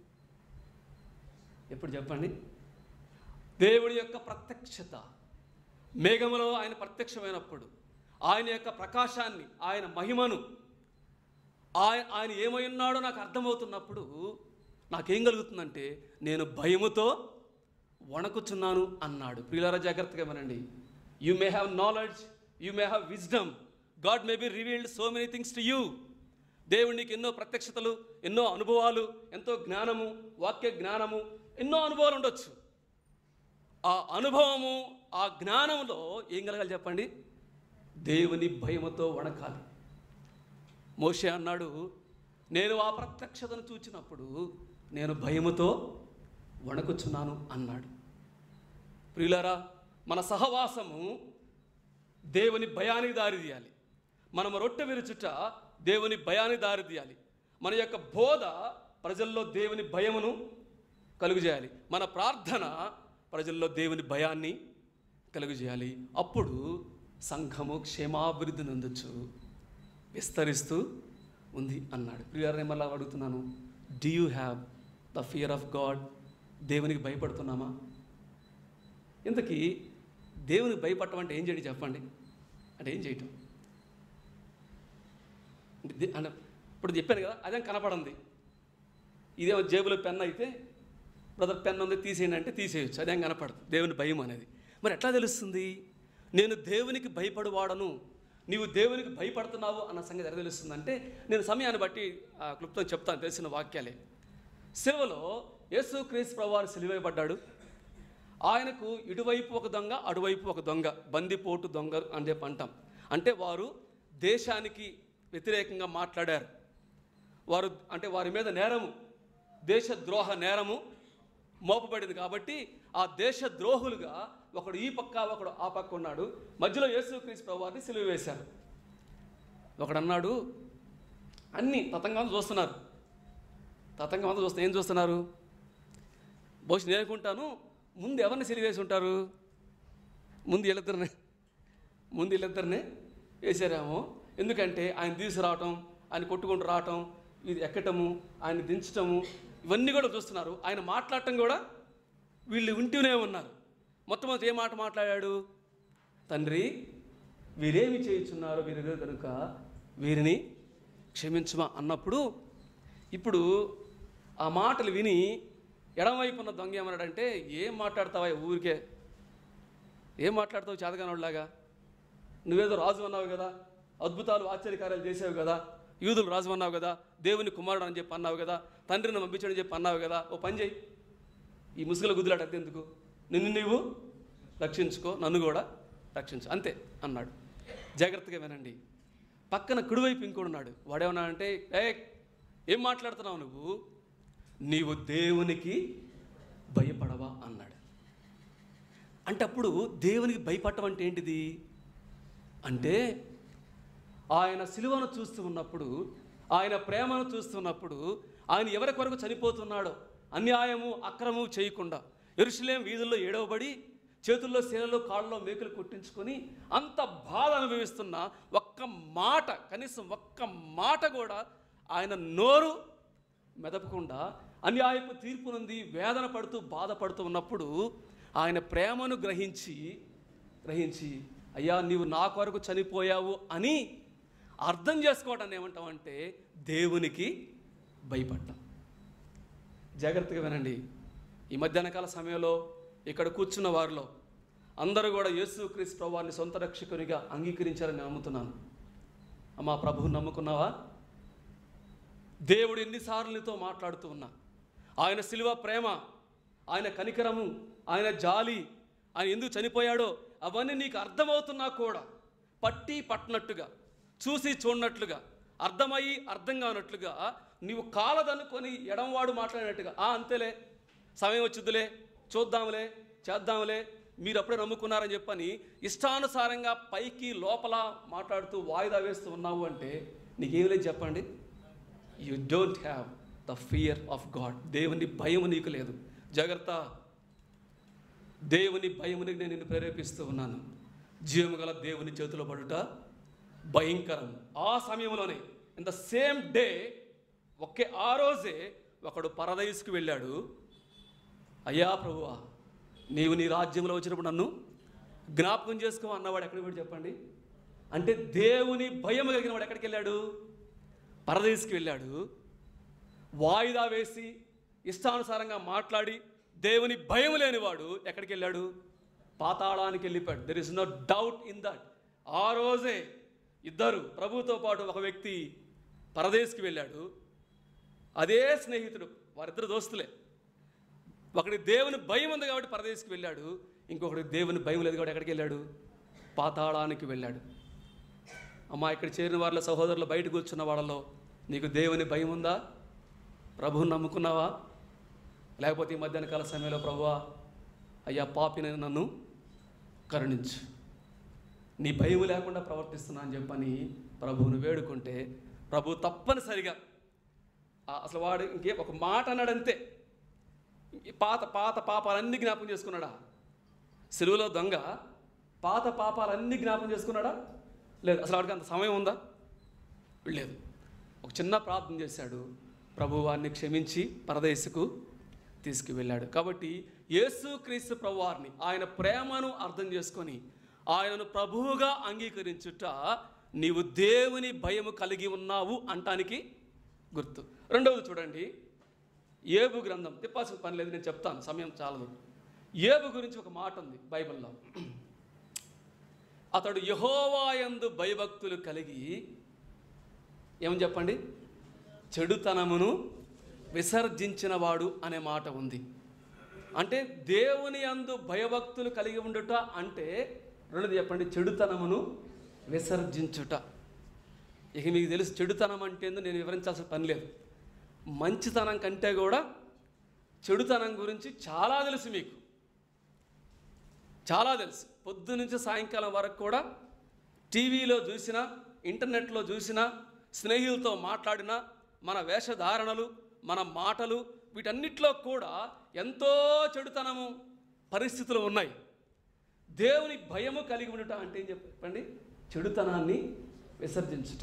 ఎప్పుడు చెప్పండి దేవుడి యొక్క ప్రత్యక్షత మేఘములో ఆయన ప్రత్యక్షమైనప్పుడు ఆయన యొక్క ప్రకాశాన్ని ఆయన మహిమను ఆయన ఆయన ఏమై ఉన్నాడో నాకు అర్థమవుతున్నప్పుడు నాకేం కలుగుతుందంటే నేను భయముతో వణకుచున్నాను అన్నాడు ప్రియులారా జాగ్రత్తగా వినండి you may have knowledge you may have wisdom God may be revealed so many things to you దేవుడు నీకు ఎన్నో ప్రత్యక్షతలు ఎన్నో అనుభవాలు ఎంతో జ్ఞానము వాక్య జ్ఞానము ఎన్నో అనుభవాలు ఉండొచ్చు ఆ అనుభవము ఆ జ్ఞానంలో ఏం కలగాలి చెప్పండి దేవుని భయముతో వణకాలి మోషే అన్నాడు నేను ఆ ప్రత్యక్షతను చూచినప్పుడు నేను భయముతో వణకుచున్నాను అన్నాడు ప్రియులారా మన సహవాసము దేవుని భయానికి దారి తీయాలి మనం రొట్టె విరుచుట దేవుని భయానికి దారి తీయాలి మన యొక్క బోధ ప్రజల్లో దేవుని భయమును కలుగజేయాలి మన ప్రార్థన ప్రజల్లో దేవుని భయాన్ని కలుగజేయాలి అప్పుడు సంఘము క్షేమాభివృద్ధి నందొచ్చు విస్తరిస్తూ ఉంది అన్నాడు ప్రియారని మళ్ళీ అడుగుతున్నాను do you have the fear of God దేవునికి భయపడుతున్నామా ఇంతకీ దేవునికి భయపడటం అంటే ఏం చేయడం చెప్పండి అంటే ఏం చేయటం అంటే దే- అంటే ఇప్పుడు చెప్పాను కదా అదేం కనపడింది ఇదేమో జేబులో పెన్ అయితే బ్రదర్ పెన్ ఉంది తీసేయండి అంటే తీసేయచ్చు అదేం కనపడదు దేవుని భయం అనేది మరి ఎట్లా తెలుస్తుంది నేను దేవునికి భయపడువాడను నీవు దేవునికి భయపడుతున్నావు అన్న సంగతి ఎలా తెలుస్తుంది అంటే నేను సమయాన్ని బట్టి ఆ క్లుప్తం చెప్తాను తెలిసిన వాక్యాలే సిలువలో యేసు క్రీస్తు ప్రభువారు సిలువైపడ్డాడు ఆయనకు ఇటువైపు ఒక దొంగ అటువైపు ఒక దొంగ బందిపోటు దొంగ అని చెప్పి అంటాం అంటే వారు దేశానికి వ్యతిరేకంగా మాట్లాడారు వారు అంటే వారి మీద నేరము దేశద్రోహ నేరము మోపబడింది కాబట్టి ఆ దేశ ద్రోహులుగా ఒకడు ఈ పక్క ఒకడు ఆ పక్క ఉన్నాడు మధ్యలో యేసుక్రీస్తు ప్రభువారిని సిలువ వేశారు ఒకడు అన్నాడు అన్నీ తతంగం చూస్తున్నారు తతంగం అంతా చూస్తున్నారు ఏం చూస్తున్నారు బహుశా నేను అనుకుంటాను ముందు ఎవరిని సిలివేసి ఉంటారు ముందు వీళ్ళిద్దరినే ముందు వీళ్ళిద్దరినే వేసారేమో ఎందుకంటే ఆయన తీసుకురావటం ఆయన కొట్టుకుంటూ రావటం ఇది ఎక్కటము ఆయన దించటము ఇవన్నీ కూడా చూస్తున్నారు ఆయన మాట్లాడటం కూడా వీళ్ళు వింటూనే ఉన్నారు మొట్టమొదటి ఏ మాట మాట్లాడాడు తండ్రి వీరేమి చేయుచున్నారో వీరు కనుక వీరిని క్షమించమా అన్నప్పుడు ఇప్పుడు ఆ మాటలు విని ఎడమవైపు ఉన్న దొంగ ఏమన్నాడంటే ఏం మాట్లాడతావా ఊరికే ఏం మాట్లాడతావు చేతగానోళ్ళలాగా నువ్వేదో రాజు అన్నావు కదా అద్భుతాలు ఆశ్చర్యకార్యాలు చేసావు కదా యూదులు రాజు అన్నావు కదా దేవుని కుమారుడు అని చెప్పి అన్నావు కదా తండ్రిని పంపించడని చెప్పి అన్నావు కదా ఓ పని చేయి ఈ ముసుగుల గుద్దులాట ఎందుకు నిన్ను నీవు రక్షించుకో నన్ను కూడా రక్షించు అంతే అన్నాడు జాగ్రత్తగా వినండి పక్కన కుడివైపు ఇంకోడు ఉన్నాడు వాడేమన్నా అంటే ఏ ఏం మాట్లాడుతున్నావు నువ్వు నీవు దేవునికి భయపడవా అన్నాడు అంటే అప్పుడు దేవునికి భయపడటం అంటే ఏంటిది అంటే ఆయన సిలువను చూస్తూ ఉన్నప్పుడు ఆయన ప్రేమను చూస్తున్నప్పుడు ఆయన ఎవరి కొరకు చనిపోతున్నాడో అన్యాయము అక్రమము చేయకుండా ఎరుషులేం వీధుల్లో ఏడవబడి చేతుల్లో శీలలో కాళ్ళలో మేకులు కొట్టించుకొని అంత బాధ అనుభవిస్తున్న ఒక్క మాట కనీసం ఒక్క మాట కూడా ఆయన నోరు మెదపకుండా అన్యాయపు తీర్పు నుండి వేదన పడుతూ బాధపడుతూ ఉన్నప్పుడు ఆయన ప్రేమను గ్రహించి గ్రహించి అయ్యా నీవు నా కొరకు చనిపోయావు అని అర్థం చేసుకోవటాన్ని ఏమంటామంటే దేవునికి భయపడ్డాం జాగ్రత్తగా వినండి ఈ మధ్యాహ్న కాల సమయంలో ఇక్కడ కూర్చున్న వారిలో అందరూ కూడా యేసు క్రీస్తు ప్రభువాన్ని సొంత రక్షకునిగా అంగీకరించారని నేను నమ్ముతున్నాను అమ్మా ప్రభువు నమ్ముకున్నావా దేవుడు ఎన్నిసార్లు నీతో మాట్లాడుతూ ఉన్నా ఆయన సిలువ ప్రేమ ఆయన కనికరము ఆయన జాలి ఆయన ఎందుకు చనిపోయాడో అవన్నీ నీకు అర్థమవుతున్నా కూడా పట్టి పట్టినట్టుగా చూసి చూడనట్లుగా అర్థమయ్యి అర్థం కానట్లుగా నీవు కాలదనుకొని ఎడంవాడు మాట్లాడినట్టుగా ఆ అంతేలే సమయం వచ్చిద్దులే చూద్దాంలే చేద్దాంలే మీరు అప్పుడే నమ్ముకున్నారని చెప్పని ఇష్టానుసారంగా పైకి లోపల మాట్లాడుతూ వాయిదా వేస్తూ ఉన్నావు అంటే నీకేం లేదు చెప్పండి you don't have the fear of God దేవుని భయం నీకు లేదు జాగ్రత్త దేవుని భయమునికి నేను నిన్ను ప్రేరేపిస్తూ ఉన్నాను జీవము గల దేవుని చేతిలో పడుట భయంకరం ఆ సమయంలోనే ఇన్ ద సేమ్ డే ఒకే ఆ రోజే ఒకడు పరదైస్కి వెళ్ళాడు అయ్యా ప్రభువా నీవు నీ రాజ్యంలో వచ్చినప్పుడు నన్ను జ్ఞాపకం చేసుకో అన్నవాడు ఎక్కడికి వెళ్ళి చెప్పండి అంటే దేవుని భయం కలిగిన వాడు ఎక్కడికి వెళ్ళాడు పరదేశికి వెళ్ళాడు వాయిదా వేసి ఇష్టానుసారంగా మాట్లాడి దేవుని భయం లేనివాడు ఎక్కడికి వెళ్ళాడు పాతాళానికి వెళ్ళిపోయాడు there is no doubt in that ఆ రోజే ఇద్దరు ప్రభుతో పాటు ఒక వ్యక్తి పరదేశికి వెళ్ళాడు అదే స్నేహితుడు వారిద్దరు దోస్తులే ఒకటి దేవుని భయం ఉంది కాబట్టి పరదేశికి వెళ్ళాడు ఇంకొకటి దేవుని భయం లేదు కాబట్టి ఎక్కడికి వెళ్ళాడు పాతాళానికి వెళ్ళాడు అమ్మా ఇక్కడ చేరిన వాళ్ళ సహోదరులు బయట కూర్చున్న వాళ్ళలో నీకు దేవుని భయం ఉందా ప్రభువుని నమ్ముకున్నావా లేకపోతే ఈ మధ్యాహ్న కాల సమయంలో ప్రభువా అయ్యా పాపిని నన్ను కరుణించు నీ భయం లేకుండా ప్రవర్తిస్తున్నా అని చెప్పని ప్రభువును వేడుకుంటే ప్రభు తప్పనిసరిగా ఆ- అసలు వాడు ఇంకే ఒక మాట అన్నాడంతే ఈ పాత పాత పాపాలన్నీ జ్ఞాపకం చేసుకున్నాడా సెలువులో దొంగ పాత పాపాలన్నీ జ్ఞాపకం చేసుకున్నాడా లేదు అసలు వాడికి అంత సమయం ఉందా లేదు ఒక చిన్న ప్రార్థన చేశాడు ప్రభు వారిని క్షమించి పరదేశకు తీసుకువెళ్ళాడు కాబట్టి యేసు క్రీస్తు ప్రభువారిని ఆయన ప్రేమను అర్థం చేసుకొని ఆయనను ప్రభువుగా అంగీకరించుట నీవు దేవుని భయము కలిగి ఉన్నావు అంటానికి గుర్తు రెండవది చూడండి ఏబు గ్రంథం తిప్పాల్సిన పని లేదు నేను చెప్తాను సమయం చాలదు ఏబు గురించి ఒక మాట ఉంది బైబిల్లో అతడు యహోవాయందు భయభక్తులు కలిగి ఏమని చెప్పండి చెడుతనమును విసర్జించినవాడు అనే మాట ఉంది అంటే దేవుని అందు భయభక్తులు కలిగి ఉండుట అంటే రెండోది చెప్పండి చెడుతనమును విసర్జించుట ఇక మీకు తెలుసు చెడుతనం అంటే ఏందో నేను వివరించాల్సిన పని లేదు మంచితనం కంటే కూడా చెడుతనం గురించి చాలా తెలుసు మీకు చాలా తెలుసు పొద్దు నుంచి సాయంకాలం వరకు కూడా టీవీలో చూసినా ఇంటర్నెట్లో చూసినా స్నేహితులతో మాట్లాడినా మన వేషధారణలు మన మాటలు వీటన్నిటిలో కూడా ఎంతో చెడుతనము పరిస్థితులు ఉన్నాయి దేవుని భయము కలిగి ఉండట అంటే ఏం చెప్పండి చెడుతనాన్ని విసర్జించుట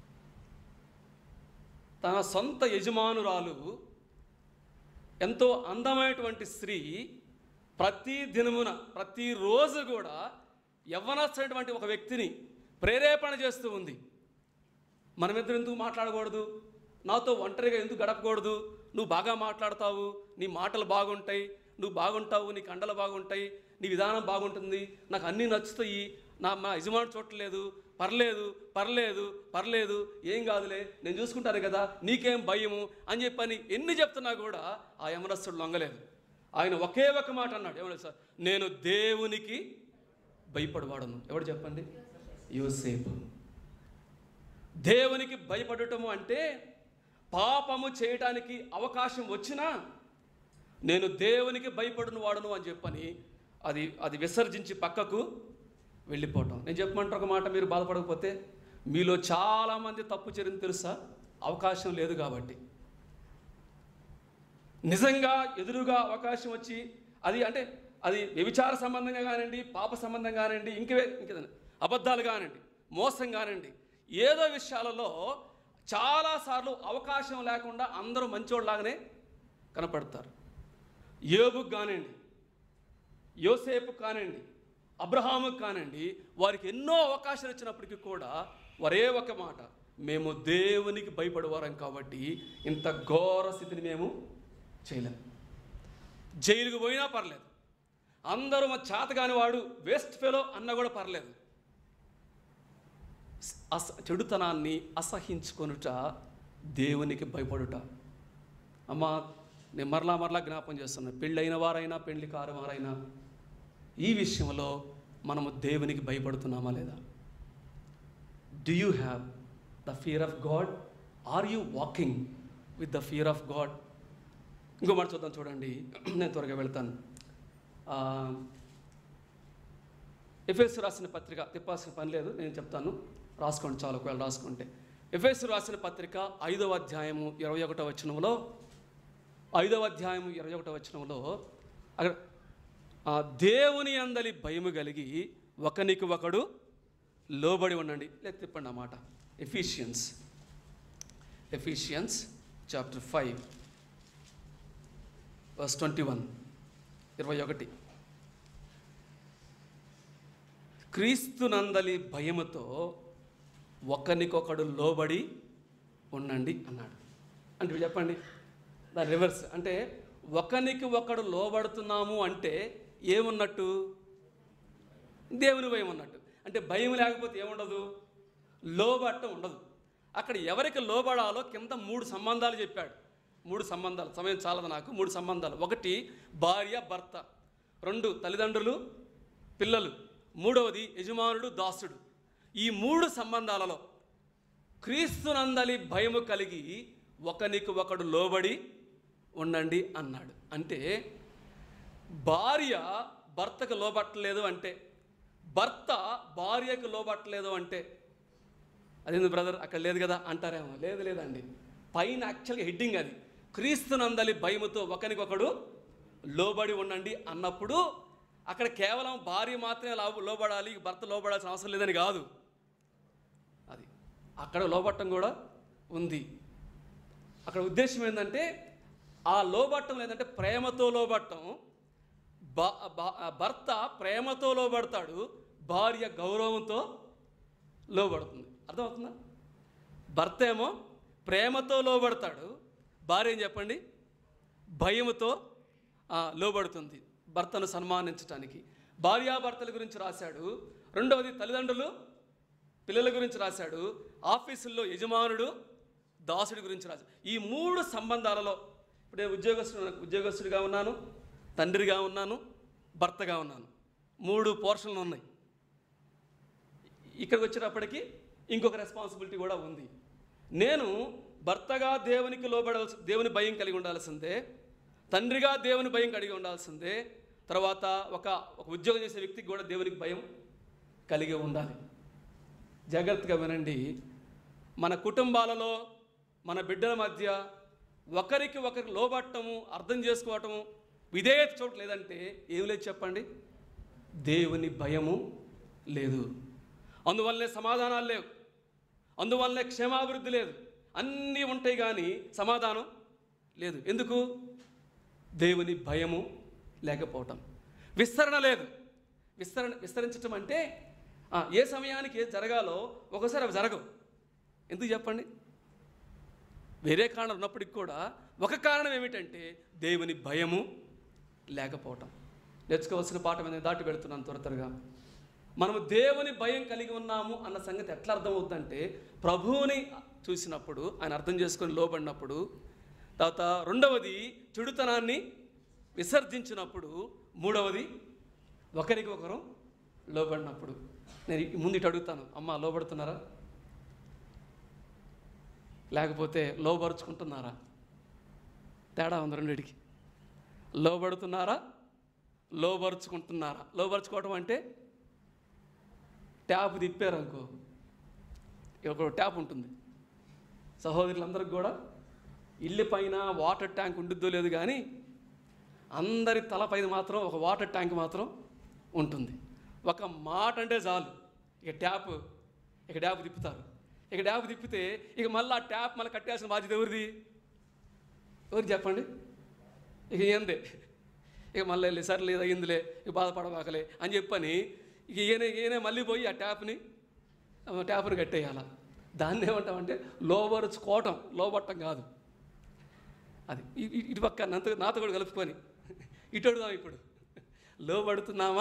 తన సొంత యజమానురాలు ఎంతో అందమైనటువంటి స్త్రీ ప్రతి దినమున ప్రతిరోజు కూడా యవ్వనస్తున్నటువంటి ఒక వ్యక్తిని ప్రేరేపణ చేస్తూ ఉంది మనమిద్దరు ఎందుకు మాట్లాడకూడదు నాతో ఒంటరిగా ఎందుకు గడపకూడదు నువ్వు బాగా మాట్లాడతావు నీ మాటలు బాగుంటాయి నువ్వు బాగుంటావు నీ కండలు బాగుంటాయి నీ విధానం బాగుంటుంది నాకు అన్నీ నచ్చుతాయి నా మా యజమాని చూడలేదు పర్లేదు పర్లేదు పర్లేదు ఏం కాదులే నేను చూసుకుంటాను కదా నీకేం భయము అని చెప్పని ఎన్ని చెప్తున్నా కూడా ఆ యమనస్తుడు లొంగలేదు ఆయన ఒకే ఒక మాట అన్నాడు ఏమన్నా సార్ నేను దేవునికి భయపడవాడను ఎవడు చెప్పండి యోసేపు దేవునికి భయపడటము అంటే పాపము చేయటానికి అవకాశం వచ్చినా నేను దేవునికి భయపడిన వాడును అని చెప్పని అది అది విసర్జించి పక్కకు వెళ్ళిపోవటం నేను చెప్పమంటే ఒక మాట మీరు బాధపడకపోతే మీలో చాలామంది తప్పు చర్యని తెలుసా అవకాశం లేదు కాబట్టి నిజంగా ఎదురుగా అవకాశం వచ్చి అది అంటే అది వ్యభిచార సంబంధంగా కానివ్వండి పాప సంబంధం కానివ్వండి ఇంకవే ఇంకేదైనా అబద్ధాలు కానివ్వండి మోసం కానివ్వండి ఏదో విషయాలలో చాలాసార్లు అవకాశం లేకుండా అందరూ మంచోళ్ళలాగానే కనపడతారు యోబుకు కానివ్వండి యోసేపు కానివ్వండి అబ్రహాముకు కానివ్వండి వారికి ఎన్నో అవకాశాలు ఇచ్చినప్పటికీ కూడా వరే ఒక మాట మేము దేవునికి భయపడేవారం కాబట్టి ఇంత ఘోర స్థితిని మేము చేయలేము జైలుకు పోయినా పర్లేదు అందరూ మా చేతగాని వాడు వేస్ట్ ఫెలో అన్నా కూడా పర్లేదు అస చెడుతనాన్ని అసహించుకొనుట దేవునికి భయపడుట అమ్మా నేను మరలా మరలా జ్ఞాపం చేస్తున్నాను పెళ్ళైన వారైనా పెళ్లి కారు వారైనా ఈ విషయంలో మనము దేవునికి భయపడుతున్నామా లేదా do you have the fear of God are you walking with the fear of God ఇంకో మాట చూద్దాం చూడండి నేను త్వరగా వెళ్తాను ఎఫ్ఎస్ రాసిన పత్రిక తిప్పాల్సిన పని లేదు నేను చెప్తాను రాసుకోండి చాలు ఒకవేళ రాసుకుంటే ఎఫ్ఎస్ రాసిన పత్రిక ఐదవ అధ్యాయము ఇరవై ఒకటో వచనంలో ఐదవ అధ్యాయము ఇరవై ఒకటో వచనంలో అక్కడ ఆ, దేవుని అందలి భయము కలిగి ఒకనికి ఒకడు లోబడి ఉండండి లేదా తిప్పండి ఆ మాట Ephesians Ephesians chapter five verse twenty one ఇరవై ఒకటి క్రీస్తునందలి భయముతో ఒకరికొకడు లోబడి ఉండండి అన్నాడు అంటే ఇప్పుడు చెప్పండి దాని రివర్స్ అంటే ఒకరికి ఒకడు లోబడుతున్నాము అంటే ఏమున్నట్టు దేవుని భయం ఉన్నట్టు అంటే భయం లేకపోతే ఏముండదు లోబట్టం ఉండదు అక్కడ ఎవరికి లోబడాలో కింద మూడు సంబంధాలు చెప్పాడు మూడు సంబంధాలు సమయం చాలదు నాకు మూడు సంబంధాలు ఒకటి భార్య భర్త రెండు తల్లిదండ్రులు పిల్లలు మూడవది యజమానుడు దాసుడు ఈ మూడు సంబంధాలలో క్రీస్తునందలి భయము కలిగి ఒకనికి ఒకడు లోబడి ఉండండి అన్నాడు అంటే భార్య భర్తకు లోబట్టలేదు అంటే భర్త భార్యకు లోబట్టలేదు అంటే అదేంది బ్రదర్ అక్కడ లేదు కదా అంటారేమో లేదు లేదండి పైన యాక్చువల్గా హెడ్డింగ్ అది క్రీస్తునందలి భయముతో ఒకరికొకడు లోబడి ఉండండి అన్నప్పుడు అక్కడ కేవలం భార్య మాత్రమే లో- లోబడాలి భర్త లోబడాల్సిన అవసరం లేదని కాదు అది అక్కడ లోబట్టం కూడా ఉంది అక్కడ ఉద్దేశం ఏంటంటే ఆ లోబట్టం లేదంటే ప్రేమతో లోబట్టం బా బా- భర్త ప్రేమతో లోబడతాడు భార్య గౌరవంతో లోబడుతుంది అర్థమవుతుందా భర్త ఏమో ప్రేమతో లోబడతాడు భార్య ఏం చెప్పండి భయముతో ఆ, లోబడుతుంది భర్తను సన్మానించడానికి భార్యాభర్తల గురించి రాశాడు రెండవది తల్లిదండ్రులు పిల్లల గురించి రాశాడు ఆఫీసుల్లో యజమానుడు దాసుడి గురించి రాశాడు ఈ మూడు సంబంధాలలో ఇప్పుడు నేను ఉద్యోగస్తుడు ఉద్యోగస్తుడిగా ఉన్నాను తండ్రిగా ఉన్నాను భర్తగా ఉన్నాను మూడు పోర్షన్లు ఉన్నాయి ఇక్కడికి వచ్చేటప్పటికి ఇంకొక రెస్పాన్సిబిలిటీ కూడా ఉంది నేను భర్తగా దేవునికి లోబడాల్సి దేవుని భయం కలిగి ఉండాల్సిందే తండ్రిగా దేవుని భయం కలిగి ఉండాల్సిందే తర్వాత ఒక ఒక ఉద్యోగం చేసే వ్యక్తికి కూడా దేవునికి భయం కలిగి ఉండాలి జాగ్రత్తగా వినండి మన కుటుంబాలలో మన బిడ్డల మధ్య ఒకరికి ఒకరికి లోబట్టము అర్థం చేసుకోవటము విధేయత చోటు లేదంటే ఏం లేదు చెప్పండి దేవుని భయము లేదు అందువల్లనే సమాధానాలు లేవు అందువల్లనే క్షేమాభివృద్ధి లేదు అన్నీ ఉంటాయి కానీ సమాధానం లేదు ఎందుకు దేవుని భయము లేకపోవటం విస్తరణ లేదు విస్తరణ విస్తరించటం అంటే ఆ, ఏ సమయానికి ఏది జరగాలో ఒకసారి అవి జరగవు ఎందుకు చెప్పండి వేరే కారణం ఉన్నప్పటికి కూడా ఒక కారణం ఏమిటంటే దేవుని భయము లేకపోవటం నేర్చుకోవాల్సిన పాఠం అనేది దాటి పెడుతున్నాను త్వర త్వరగా మనము దేవుని భయం కలిగి ఉన్నాము అన్న సంగతి ఎట్లా అర్థమవుతుందంటే ప్రభువుని చూసినప్పుడు ఆయన అర్థం చేసుకొని లోబడినప్పుడు తర్వాత రెండవది చెడుతనాన్ని విసర్జించినప్పుడు మూడవది ఒకరికి ఒకరు లోబడినప్పుడు నేను ఈ- ముందు ఇటు అడుగుతాను అమ్మ లోబడుతున్నారా లేకపోతే లోబరుచుకుంటున్నారా తేడా ఉంది రెండిటికి లోబడుతున్నారా లోబరుచుకుంటున్నారా లోబరుచుకోవటం అంటే ట్యాప్ తిప్పారు అనుకో ఒక ట్యాప్ ఉంటుంది సహోదరులందరికి కూడా ఇల్లు పైన వాటర్ ట్యాంక్ ఉంటుందో లేదు కానీ అందరి తలపైన మాత్రం ఒక వాటర్ ట్యాంక్ మాత్రం ఉంటుంది ఒక మాట అంటే చాలు ఇక ట్యాప్ ఇక ట్యాప్ తిప్పుతారు ఇక ట్యాప్ తిప్పితే ఇక మళ్ళీ ఆ ట్యాప్ మళ్ళీ కట్టేయాల్సిన బాధ్యత ఎవరిది ఎవరికి చెప్పండి ఇక ఏందే ఇక మళ్ళీ వెళ్ళి సరే లేదు అయ్యిందిలే ఇక బాధపడబాకలే అని చెప్పని ఇక ఈయన ఈయన మళ్ళీ పోయి ఆ ట్యాప్ని ఆ ట్యాప్ని కట్టేయాల దాన్ని ఏమంటామంటే లోబరుచుకోవటం లోబట్టం కాదు అది ఇ- ఇ- ఇటు పక్క నాతో నాతో కూడా కలుపుకొని ఇటు అడుగుదాం ఇప్పుడు లోబడుతున్నామా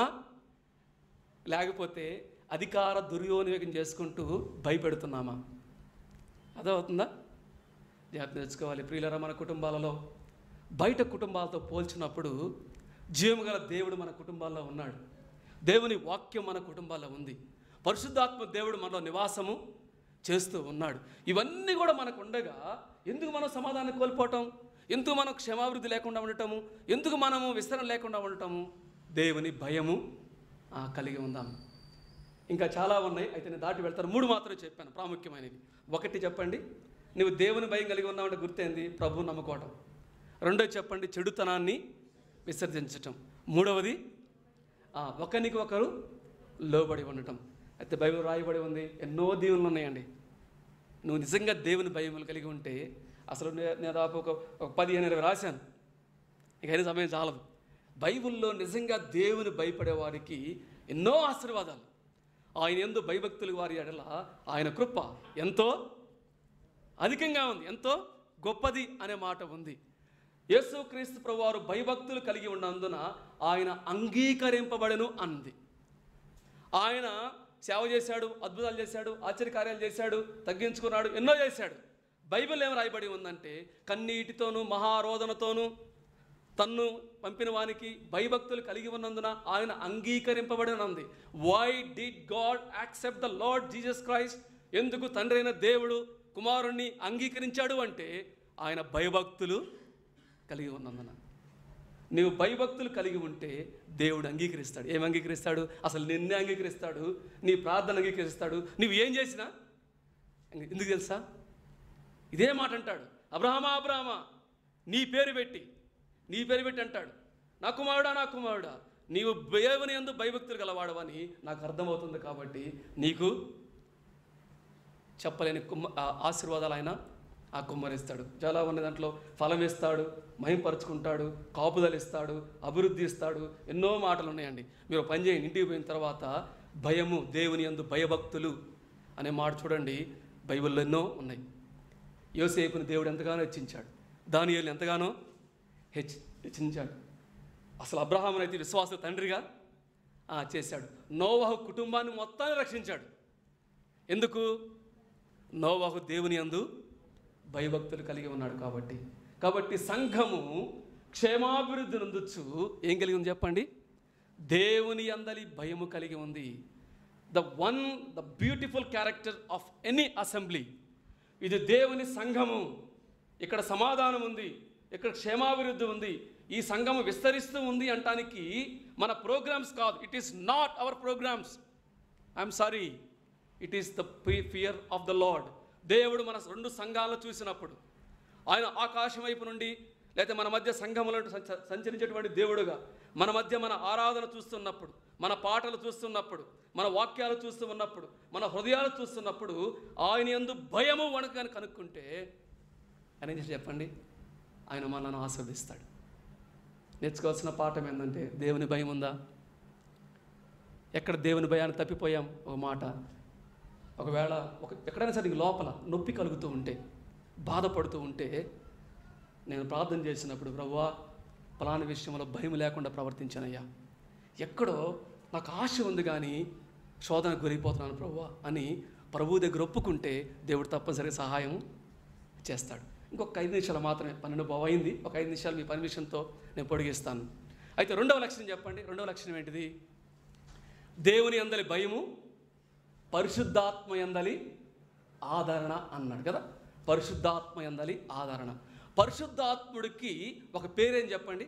లేకపోతే అధికార దుర్యోనివేగం చేసుకుంటూ భయపెడుతున్నామా అదవుతుందా జాగ్రత్త తెచ్చుకోవాలి ప్రియులరా మన కుటుంబాలలో బయట కుటుంబాలతో పోల్చినప్పుడు జీవము గల దేవుడు మన కుటుంబాల్లో ఉన్నాడు దేవుని వాక్యం మన కుటుంబాల్లో ఉంది పరిశుద్ధాత్మ దేవుడు మనలో నివాసము చేస్తూ ఉన్నాడు ఇవన్నీ కూడా మనకు ఉండగా ఎందుకు మనం సమాధానం కోల్పోవటం ఎందుకు మనం క్షమాభివృద్ధి లేకుండా ఉండటము ఎందుకు మనము విస్తరణ లేకుండా ఉండటము దేవుని భయము ఆ, కలిగి ఉందాం ఇంకా చాలా ఉన్నాయి అయితే నేను దాటి వెళ్తాను మూడు మాత్రమే చెప్పాను ప్రాముఖ్యమైనవి ఒకటి చెప్పండి నువ్వు దేవుని భయం కలిగి ఉన్నావంటే గుర్తేంది ప్రభువు నమ్ముకోవటం రెండోది చెప్పండి చెడుతనాన్ని విసర్జించటం మూడవది ఆ, ఒకరికి ఒకరు లోబడి ఉండటం అయితే బైబిల్ రాయబడి ఉంది ఎన్నో దీవులు ఉన్నాయండి నువ్వు నిజంగా దేవుని భయములు కలిగి ఉంటే అసలు నే- నేను దాదాపు ఒక ఒక పదిహేను ఇరవై రాశాను ఇక అయిన సమయం చాలదు బైబిల్లో నిజంగా దేవుని భయపడే వారికి ఎన్నో ఆశీర్వాదాలు ఆయన ఎందు భయభక్తులు వారి ఎడల ఆయన కృప ఎంతో అధికంగా ఉంది ఎంతో గొప్పది అనే మాట ఉంది యేసుక్రీస్తు ప్రభు వారు భయభక్తులు కలిగి ఉన్నందున ఆయన అంగీకరింపబడను అంది ఆయన సేవ చేశాడు అద్భుతాలు చేశాడు ఆశ్చర్యకార్యాలు చేశాడు తగ్గించుకున్నాడు ఎన్నో చేశాడు బైబిల్ ఏం రాయబడి ఉందంటే కన్నీటితోనూ మహారోదనతోనూ తన్ను పంపిన వానికి భయభక్తులు కలిగి ఉన్నందున ఆయన అంగీకరింపబడినంది why did God accept the Lord Jesus Christ ఎందుకు తండ్రి అయిన దేవుడు కుమారుణ్ణి అంగీకరించాడు అంటే ఆయన భయభక్తులు కలిగి ఉన్నందున నీవు భయభక్తులు కలిగి ఉంటే దేవుడు అంగీకరిస్తాడు ఏం అంగీకరిస్తాడు అసలు నిన్నే అంగీకరిస్తాడు నీ ప్రార్థన అంగీకరిస్తాడు నువ్వు ఏం చేసినా ఎందుకు తెలుసా ఇదే మాట అంటాడు అబ్రహమా అబ్రహమా నీ పేరు పెట్టి నీ పేరు పెట్టి అంటాడు నా కుమారుడా నా కుమారుడా నీవు దేవుని ఎందు భయభక్తులు గలవాడవని నాకు అర్థమవుతుంది కాబట్టి నీకు చెప్పలేని కుమ్మ ఆ ఆశీర్వాదాలు ఆయన ఆ కుమ్మరిస్తాడు చాలా ఉన్న దాంట్లో ఫలం ఇస్తాడు మహింపరుచుకుంటాడు కాపుదలు ఇస్తాడు అభివృద్ధి ఇస్తాడు ఎన్నో మాటలు ఉన్నాయండి మీరు పని చేయండి ఇంటికి పోయిన తర్వాత భయము దేవుని యందు భయభక్తులు అనే మాట చూడండి బైబిల్లో ఎన్నో ఉన్నాయి యోసేపుని దేవుడు ఎంతగానో హెచ్చించాడు దానియేలు ఎంతగానో హెచ్ హెచ్చించాడు అసలు అబ్రహామును అయితే విశ్వాస తండ్రిగా ఆ, చేశాడు నోవాహు కుటుంబాన్ని మొత్తాన్ని రక్షించాడు ఎందుకు నోవాహు దేవుని అందు భయభక్తులు కలిగి ఉన్నాడు కాబట్టి కాబట్టి సంఘము క్షేమాభివృద్ధి నందుచ్చు ఏం కలిగి ఉంది చెప్పండి దేవుని అందలి భయము కలిగి ఉంది the one the beautiful character of any assembly ఇది దేవుని సంఘము ఇక్కడ సమాధానం ఉంది ఇక్కడ క్షేమాభివృద్ధి ఉంది ఈ సంఘము విస్తరిస్తూ ఉంది అంటానికి మన ప్రోగ్రామ్స్ కాదు it is not our programmes I'm sorry it is the fear of the Lord దేవుడు మన రెండు సంఘాలను చూసినప్పుడు ఆయన ఆకాశం వైపు నుండి లేకపోతే మన మధ్య సంఘములో సంచ- సంచరించేటువంటి దేవుడుగా మన మధ్య మన ఆరాధన చూస్తున్నప్పుడు మన పాటలు చూస్తున్నప్పుడు మన వాక్యాలు చూస్తూ ఉన్నప్పుడు మన హృదయాలు చూస్తున్నప్పుడు ఆయన ఎందు భయము వణుకు అని కనుక్కుంటే ఆయన ఏం చేసి చెప్పండి ఆయన మనల్ని ఆస్వాదిస్తాడు నేర్చుకోవాల్సిన పాఠం ఏంటంటే దేవుని భయం ఉందా ఎక్కడ దేవుని భయాన్ని తప్పిపోయాం ఒక మాట ఒకవేళ ఒక ఎక్కడైనా సరే నీకు లోపల నొప్పి కలుగుతూ ఉంటే బాధపడుతూ ఉంటే నేను ప్రార్థన చేసినప్పుడు ప్రభువా ఫలానా విషయంలో భయం లేకుండా ప్రవర్తించానయ్యా ఎక్కడో నాకు ఆశ ఉంది కానీ శోధనకు గురైపోతున్నాను ప్రభువా అని ప్రభు దగ్గర ఒప్పుకుంటే దేవుడు తప్పనిసరిగా సహాయం చేస్తాడు ఇంకొక ఐదు నిమిషాలు మాత్రమే పన్నెండు బావ అయింది ఒక ఐదు నిమిషాలు మీ పర్మిషన్తో నేను పొడిగిస్తాను అయితే రెండవ లక్షణం చెప్పండి రెండవ లక్షణం ఏంటిది దేవుని అందలి భయము పరిశుద్ధాత్మ ఎందలి ఆదరణ అన్నాడు కదా పరిశుద్ధాత్మ ఎందలి ఆదరణ పరిశుద్ధాత్ముడికి ఒక పేరేం చెప్పండి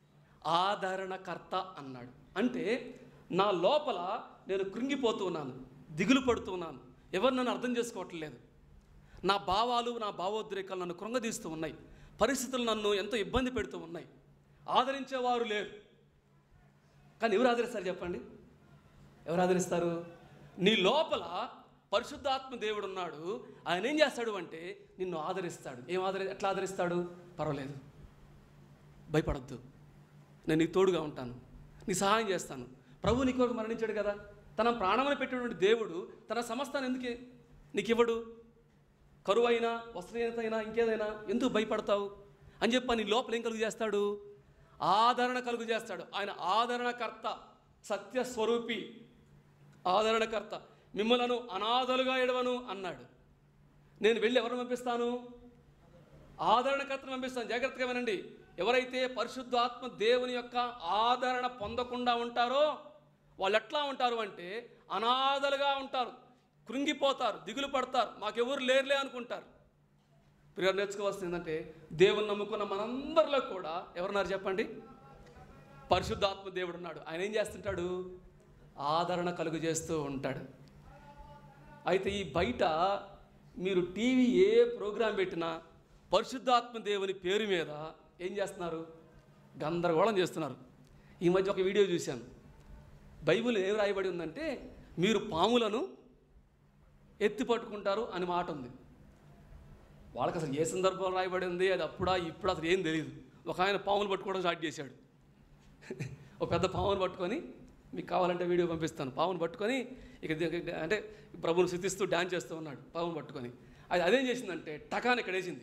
ఆదరణకర్త అన్నాడు అంటే నా లోపల నేను కృంగిపోతూ ఉన్నాను దిగులు పడుతూ ఉన్నాను ఎవరు నన్ను అర్థం చేసుకోవట్లేదు నా భావాలు నా భావోద్రేకాలు నన్ను కృంగదీస్తూ ఉన్నాయి పరిస్థితులు నన్ను ఎంతో ఇబ్బంది పెడుతూ ఉన్నాయి ఆదరించేవారు లేరు కానీ ఎవరు ఆదరిస్తారు చెప్పండి ఎవరు ఆదరిస్తారు నీ లోపల పరిశుద్ధాత్మ దేవుడు ఉన్నాడు ఆయన ఏం చేస్తాడు అంటే నిన్ను ఆదరిస్తాడు ఏం ఆదరి ఎట్లా ఆదరిస్తాడు పర్వాలేదు భయపడద్దు నేను నీకు తోడుగా ఉంటాను నీ సహాయం చేస్తాను ప్రభు నీ కొరకు మరణించాడు కదా తన ప్రాణమును పెట్టినటువంటి దేవుడు తన సమస్తాన్ని ఎందుకే నీకు ఇవ్వడు కరువు అయినా వస్త్రహీనత అయినా ఇంకేదైనా ఎందుకు భయపడతావు అని చెప్పి నీ లోపల ఏం కలుగు చేస్తాడు ఆదరణ కలుగు చేస్తాడు ఆయన ఆదరణకర్త సత్యస్వరూపి ఆదరణకర్త మిమ్మలను అనాథలుగా ఎడవను అన్నాడు నేను వెళ్ళి ఎవరిని పంపిస్తాను ఆదరణకర్తను పంపిస్తాను జాగ్రత్తగా వినండి ఎవరైతే పరిశుద్ధాత్మ దేవుని యొక్క ఆదరణ పొందకుండా ఉంటారో వాళ్ళు ఎట్లా ఉంటారు అంటే అనాథలుగా ఉంటారు కృంగిపోతారు దిగులు పడతారు మాకెవరు లేరులే అనుకుంటారు ప్రియ నేర్చుకోవాల్సింది ఏంటంటే దేవుని నమ్ముకున్న మనందరిలో కూడా ఎవరున్నారు చెప్పండి పరిశుద్ధాత్మ దేవుడు ఉన్నాడు ఆయన ఏం చేస్తుంటాడు ఆదరణ కలుగు చేస్తూ ఉంటాడు అయితే ఈ బయట మీరు టీవీ ఏ ప్రోగ్రాం పెట్టినా పరిశుద్ధాత్మ దేవుని పేరు మీద ఏం చేస్తున్నారు గందరగోళం చేస్తున్నారు ఈ మధ్య ఒక వీడియో చూశాను బైబిల్ ఏం రాయబడి ఉందంటే మీరు పాములను ఎత్తి పట్టుకుంటారు అని మాట ఉంది వాళ్ళకి అసలు ఏ సందర్భంలో రాయబడి ఉంది అది అప్పుడా ఇప్పుడు అసలు ఏం తెలియదు ఒక ఆయన పాములు పట్టుకోవడం స్టార్ట్ చేశాడు ఒక పెద్ద పామును పట్టుకొని మీకు కావాలంటే వీడియో పంపిస్తాను పామును పట్టుకొని ఇక ది- అంటే ప్రభుని శృతిస్తూ డ్యాన్స్ చేస్తూ ఉన్నాడు పామును పట్టుకొని అది అదేం చేసిందంటే టకాన్ ఇక్కడ వేసింది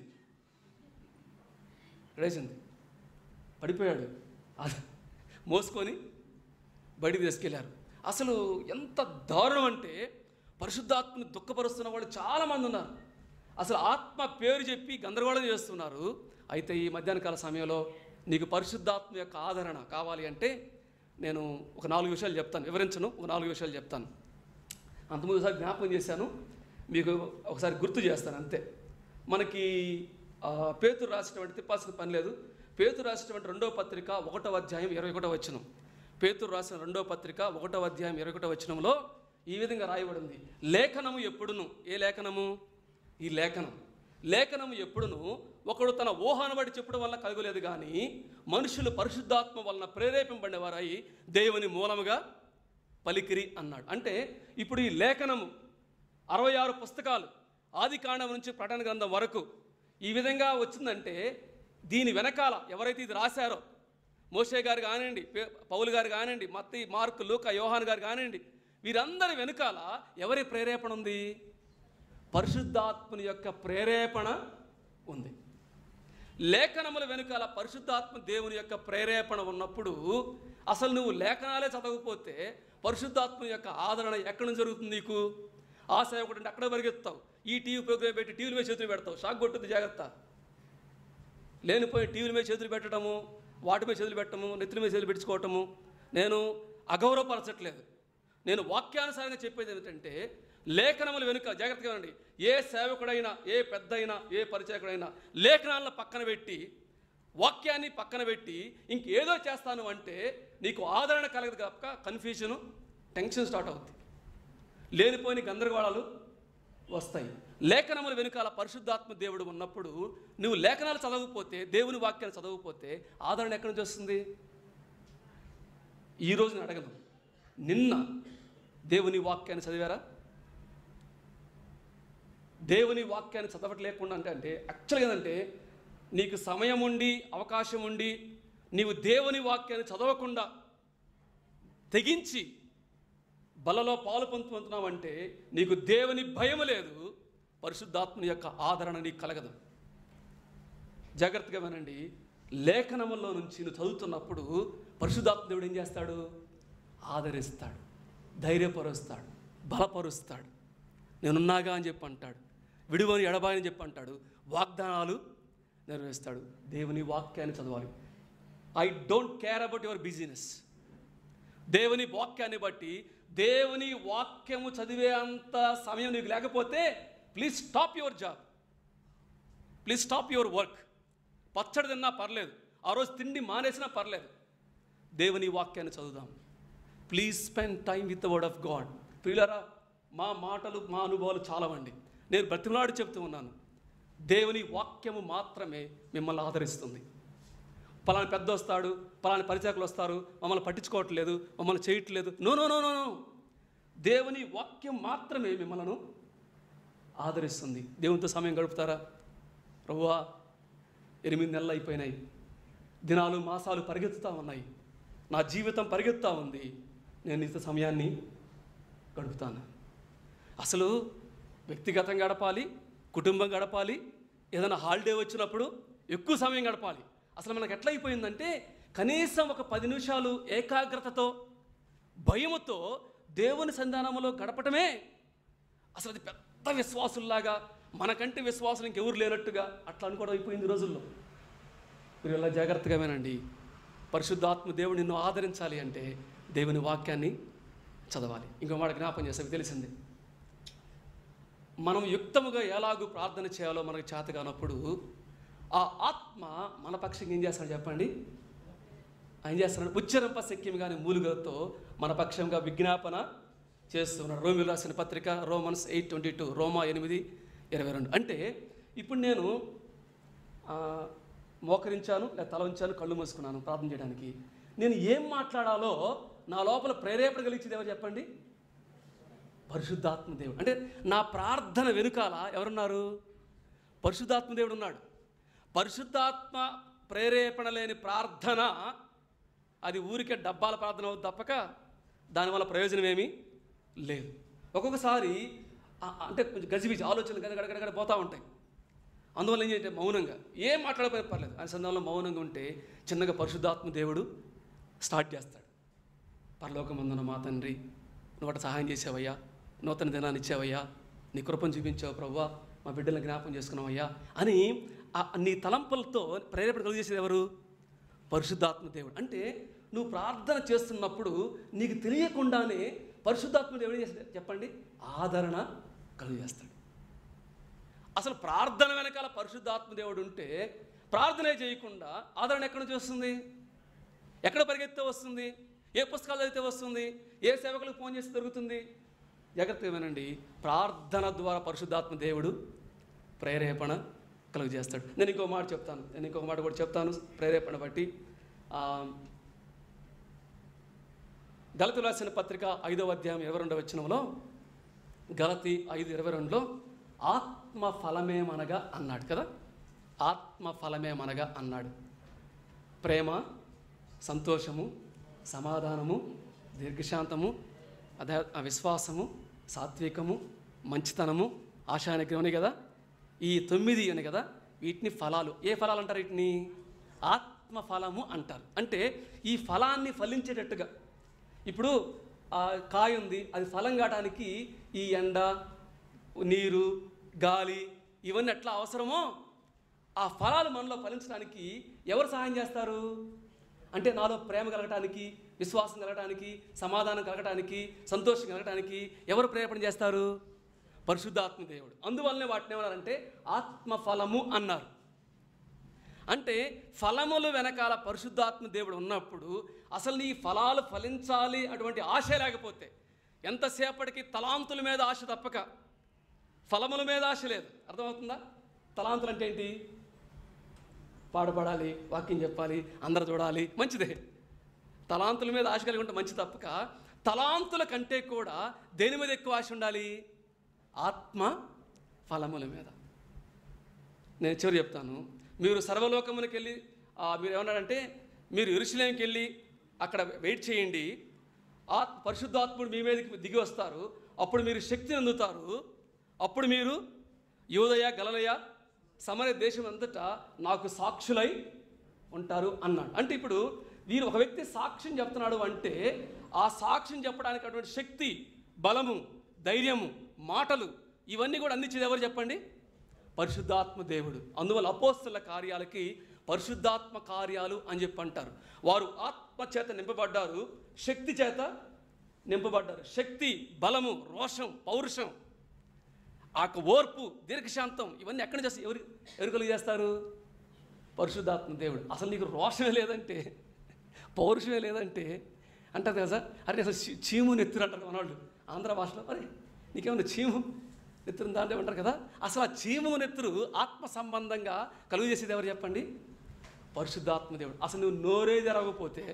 ఇక్కడ వేసింది పడిపోయాడు అది మోసుకొని బయటికి తీసుకెళ్లారు అసలు ఎంత దారుణం అంటే పరిశుద్ధాత్మని దుఃఖపరుస్తున్న వాళ్ళు చాలామంది ఉన్నారు అసలు ఆత్మ పేరు చెప్పి గందరగోళం చేస్తున్నారు అయితే ఈ మధ్యాహ్న కాల సమయంలో నీకు పరిశుద్ధాత్మ యొక్క ఆదరణ కావాలి అంటే నేను ఒక నాలుగు విషయాలు చెప్తాను వివరించను ఒక నాలుగు విషయాలు చెప్తాను అంతకుముందు ఒకసారి జ్ఞాపకం చేశాను మీకు ఒకసారి గుర్తు చేస్తాను అంతే మనకి ఆ, పేతురు రాసినటువంటి తిప్పాల్సిన పని లేదు పేతురు రాసినటువంటి రెండవ పత్రిక ఒకటవ అధ్యాయం ఇరవై ఒకటవ వచనం పేతురు రాసిన రెండవ పత్రిక ఒకటవ అధ్యాయం ఇరవై ఒకటవ వచనంలో ఈ విధంగా రాయబడింది లేఖనము ఎప్పుడును ఏ లేఖనము ఈ లేఖనం లేఖనము ఎప్పుడును ఒకడు తన ఊహను బట్టి చెప్పడం వల్ల కలగలేదు కానీ మనుషులు పరిశుద్ధాత్మ వలన ప్రేరేపింపబడేవారై దేవుని మూలముగా పలికిరి అన్నాడు అంటే ఇప్పుడు ఈ లేఖనము అరవై ఆరు పుస్తకాలు ఆది కాండం నుంచి ప్రకటన గ్రంథం వరకు ఈ విధంగా వచ్చిందంటే దీని వెనకాల ఎవరైతే ఇది రాశారో మోషే గారు కానివ్వండి పే- పౌలు గారు కానివ్వండి మత్తి మార్కు లూక యోహాన్ గారు కానివ్వండి వీరందరి వెనకాల ఎవరి ప్రేరేపణ ఉంది పరిశుద్ధాత్మని యొక్క ప్రేరేపణ ఉంది లేఖనముల వెనుకాల పరిశుద్ధాత్మ దేవుని యొక్క ప్రేరేపణ ఉన్నప్పుడు అసలు నువ్వు లేఖనాలే చదవకపోతే పరిశుద్ధాత్మ యొక్క ఆదరణ ఎక్కడి నుంచి జరుగుతుంది నీకు ఆ సేవకుడు అంటే అక్కడ పరిగెత్తావు ఈ టీవీ ప్రోగ్రామ్ పెట్టి టీవీల మీద చేతులు పెడతావు షాక్ కొట్టుద్ది జాగ్రత్త లేనిపోయి టీవీల మీద చేతులు పెట్టడము వాటి మీద చేతులు పెట్టడము నెత్తుల మీద చేతులు పెట్టుకోవటము నేను అగౌరవపరచట్లేదు నేను వాక్యానుసారంగా చెప్పేది ఏమిటంటే లేఖనముల వెనుక జాగ్రత్తగా ఉండండి ఏ సేవకుడైనా ఏ పెద్దయినా ఏ పరిచయకుడైనా లేఖనాలను పక్కన పెట్టి వాక్యాన్ని పక్కన పెట్టి ఇంకేదో చేస్తాను అంటే నీకు ఆదరణ కలగదు కనుక కన్ఫ్యూజను టెన్షన్ స్టార్ట్ అవుద్ది లేనిపోని గందరగోళాలు వస్తాయి లేఖనముల వెనుకాల పరిశుద్ధాత్మ దేవుడు ఉన్నప్పుడు నువ్వు లేఖనాలు చదవకపోతే దేవుని వాక్యాలు చదవకపోతే ఆదరణ ఎక్కడి నుంచి వస్తుంది ఈ రోజున అడగను నిన్న దేవుని వాక్యాన్ని చదివారా దేవుని వాక్యాన్ని చదవట్లేకుండా అంటే అంటే యాక్చువల్గా ఏంటంటే నీకు సమయం ఉండి అవకాశం ఉండి నీవు దేవుని వాక్యాన్ని చదవకుండా తెగించి బలలో పాలు పొందుతున్నావంటే నీకు దేవుని భయం లేదు పరిశుద్ధాత్మని యొక్క ఆదరణ నీకు కలగదు జాగ్రత్తగా వినండి లేఖనములో నుంచి నువ్వు చదువుతున్నప్పుడు పరిశుద్ధాత్మ దేవుడు ఏం చేస్తాడు ఆదరిస్తాడు ధైర్యపరుస్తాడు బలపరుస్తాడు నేనున్నాగా అని చెప్పి అంటాడు విడువని ఎడబాయని చెప్పి అంటాడు వాగ్దానాలు నెరవేరుస్తాడు దేవుని వాక్యాన్ని చదవాలి I don't care about your business దేవుని వాక్యాన్ని బట్టి దేవుని వాక్యము చదివే అంత సమయం నీకు లేకపోతే please stop your job please stop your work పచ్చడి తిన్నా పర్లేదు ఆ రోజు తిండి మానేసినా పర్లేదు దేవుని వాక్యాన్ని చదువుదాం please spend time with the word of God ప్రియులరా మా మాటలు మా అనుభవాలు చాలవండి నేను బ్రతిమలాడి చెప్తూ ఉన్నాను దేవుని వాక్యము మాత్రమే మిమ్మల్ని ఆదరిస్తుంది పలాని పెద్ద వస్తాడు పలాని పరిచారకులు వస్తారు మమ్మల్ని పట్టించుకోవట్లేదు మమ్మల్ని చేయట్లేదు no no no no no దేవుని వాక్యం మాత్రమే మిమ్మల్ని ఆదరిస్తుంది దేవునితో సమయం గడుపుతారా ప్రభువా ఎనిమిది నెలలు అయిపోయినాయి దినాలు మాసాలు పరిగెత్తుతూ ఉన్నాయి నా జీవితం పరిగెత్తుతూ ఉంది నేను నీతో సమయాన్ని గడుపుతాను అసలు వ్యక్తిగతంగా గడపాలి కుటుంబం గడపాలి ఏదైనా హాలిడే వచ్చినప్పుడు ఎక్కువ సమయం గడపాలి అసలు మనకు ఎట్లా అయిపోయిందంటే కనీసం ఒక పది నిమిషాలు ఏకాగ్రతతో భయముతో దేవుని సంధానంలో గడపటమే అసలు అది పెద్ద విశ్వాసుల్లాగా మనకంటే విశ్వాసం ఇంకెవరు లేనట్టుగా అట్లా అనుకోవడం అయిపోయింది ఈ రోజుల్లో మీరు ఇలా జాగ్రత్తగా వినండి పరిశుద్ధాత్మ దేవుడు నిన్ను ఆదరించాలి అంటే దేవుని వాక్యాన్ని చదవాలి ఇంకో మాట జ్ఞాపం చేస్తే తెలిసింది మనం యుక్తముగా ఎలాగూ ప్రార్థన చేయాలో మనకు చేత కానప్పుడు ఆ ఆత్మ మన పక్షంగా ఏం చేస్తాడు చెప్పండి ఆయన చేస్తున్నాడు ఉచ్చరింప శక్యం కానీ మూలుగతో మన పక్షంగా విజ్ఞాపన చేస్తున్నాడు రోమిలు రాసిన పత్రిక రోమన్స్ ఎయిట్ ట్వంటీ టూ రోమా ఎనిమిది ఇరవై రెండు అంటే ఇప్పుడు నేను ఆ, మోకరించాను లేదా తల ఉంచాను కళ్ళు మూసుకున్నాను ప్రార్థన చేయడానికి నేను ఏం మాట్లాడాలో నా లోపల ప్రేరేపణ కలిగించేది ఎవరు చెప్పండి పరిశుద్ధాత్మ దేవుడు అంటే నా ప్రార్థన వెనుకాల ఎవరున్నారు పరిశుద్ధాత్మ దేవుడు ఉన్నాడు పరిశుద్ధాత్మ ప్రేరేపణ లేని ప్రార్థన అది ఊరికే డబ్బాల ప్రార్థన అవుతుంది తప్పక దానివల్ల ప్రయోజనం ఏమీ లేదు ఒక్కొక్కసారి ఆ- అంటే కొంచెం గజిబిజి ఆలోచనలు గడ గడ గడ పోతూ ఉంటాయి అందువల్ల ఏం చేయంటే మౌనంగా ఏం మాట్లాడకపోయినా పర్లేదు ఆయన సందర్భంలో మౌనంగా ఉంటే చిన్నగా పరిశుద్ధాత్మ దేవుడు స్టార్ట్ చేస్తాడు పరలోకమందున మా తండ్రి నువ్వు అటు సహాయం చేసావయ్యా నూతన దినాన్ని ఇచ్చావయ్యా నీ కృపను చూపించావు ప్రవ్వా మా బిడ్డలను జ్ఞాపం చేసుకున్నావయ్యా అని ఆ- నీ తలంపులతో ప్రేరేపణ కలుగజేసేది ఎవరు పరిశుద్ధాత్మ దేవుడు అంటే నువ్వు ప్రార్థన చేస్తున్నప్పుడు నీకు తెలియకుండానే పరిశుద్ధాత్మ దేవుడు ఏం చేస్తాడు చెప్పండి ఆదరణ కలుగజేస్తాడు అసలు ప్రార్థన వెనకాల పరిశుద్ధాత్మ దేవుడు ఉంటే ప్రార్థనే చేయకుండా ఆదరణ ఎక్కడ నుంచి వస్తుంది ఎక్కడ పరిగెత్తే వస్తుంది ఏ పుస్తకాలు చదివితే వస్తుంది ఏ సేవకులకు ఫోన్ చేసి దొరుకుతుంది జాగ్రత్తగా వినండి ప్రార్థన ద్వారా పరిశుద్ధాత్మ దేవుడు ప్రేరేపణ కలుగు చేస్తాడు నేను ఇంకో మాట చెప్తాను నేను ఇంకొక మాట కూడా చెప్తాను ప్రేరేపణ బట్టి ఆ, గలతులు రాసిన పత్రిక ఐదవ అధ్యాయం ఇరవై రెండవ వచనంలో గలతి ఐదు ఇరవై రెండులో ఆత్మ ఫలమేమనగా అన్నాడు కదా ఆత్మ ఫలమేమనగా అన్నాడు ప్రేమ సంతోషము సమాధానము దీర్ఘశాంతము అదే ఆ విశ్వాసము సాత్వికము మంచితనము ఆశానిగ్రహం ఉన్నాయి కదా ఈ తొమ్మిది అని కదా వీటిని ఫలాలు ఏ ఫలాలు అంటారు వీటిని ఆత్మ ఫలము అంటారు అంటే ఈ ఫలాన్ని ఫలించేటట్టుగా ఇప్పుడు ఆ కాయ ఉంది అది ఫలం కావడానికి ఈ ఎండ నీరు గాలి ఇవన్నీ ఎట్లా అవసరమో ఆ ఫలాలు మనలో ఫలించడానికి ఎవరు సహాయం చేస్తారు అంటే నాలో ప్రేమ కలగటానికి విశ్వాసం కలగటానికి సమాధానం కలగటానికి సంతోషం కలగటానికి ఎవరు ప్రేరేపణ చేస్తారు పరిశుద్ధాత్మ దేవుడు అందువల్లనే వాటిని ఏమన్నారంటే ఆత్మ ఫలము అన్నారు అంటే ఫలములు వెనకాల పరిశుద్ధాత్మ దేవుడు ఉన్నప్పుడు అసలు నీ ఫలాలు ఫలించాలి అటువంటి ఆశ లేకపోతే ఎంతసేపటికి తలాంతుల మీద ఆశ తప్పక ఫలముల మీద ఆశ లేదు అర్థమవుతుందా తలాంతులు అంటే ఏంటి పాడపడాలి వాక్యం చెప్పాలి అందరు చూడాలి మంచిదే తలాంతుల మీద ఆశ కలిగి ఉంటే మంచి తప్పక తలాంతుల కంటే కూడా దేని మీద ఎక్కువ ఆశ ఉండాలి ఆత్మ ఫలముల మీద నేను చివరి చెప్తాను మీరు సర్వలోకమునికి వెళ్ళి ఆ, మీరు ఏమన్నారంటే మీరు ఇరుషులేంకి వెళ్ళి అక్కడ వెయిట్ చేయండి ఆ పరిశుద్ధాత్ముడు మీ మీదకి దిగి వస్తారు అప్పుడు మీరు శక్తిని అందుతారు అప్పుడు మీరు యోదయ గలలయ సమర దేశం అంతటా నాకు సాక్షులై ఉంటారు అన్నాడు అంటే ఇప్పుడు వీరు ఒక వ్యక్తి సాక్ష్యం చెప్తున్నాడు అంటే ఆ సాక్ష్యం చెప్పడానికి అటువంటి శక్తి బలము ధైర్యము మాటలు ఇవన్నీ కూడా అందించేది ఎవరు చెప్పండి పరిశుద్ధాత్మ దేవుడు అందువల్ల అపోస్తుల కార్యాలకి పరిశుద్ధాత్మ కార్యాలు అని చెప్పి అంటారు వారు ఆత్మ చేత నింపబడ్డారు శక్తి చేత నింపబడ్డారు శక్తి బలము రోషం పౌరుషం ఆ యొక్క ఓర్పు దీర్ఘశాంతం ఇవన్నీ ఎక్కడి నుంచి వస్తాయి? ఎవరు ఎవరు కలుగు చేస్తారు పరిశుద్ధాత్మ దేవుడు అసలు నీకు రోషమే లేదంటే పౌరుషమే లేదంటే అంటారు కదా సార్ అరే అసలు చీ- చీము నెత్తురు అంటారు మనవాళ్ళు ఆంధ్ర భాషలో అరే నీకేమన్నా చీము నెత్తురు దాంట్లో ఉంటారు కదా అసలు ఆ చీము నెత్తురు ఆత్మ సంబంధంగా కలుగు చేసేది ఎవరు చెప్పండి పరిశుద్ధాత్మ దేవుడు అసలు నువ్వు నోరే తెరవకపోతే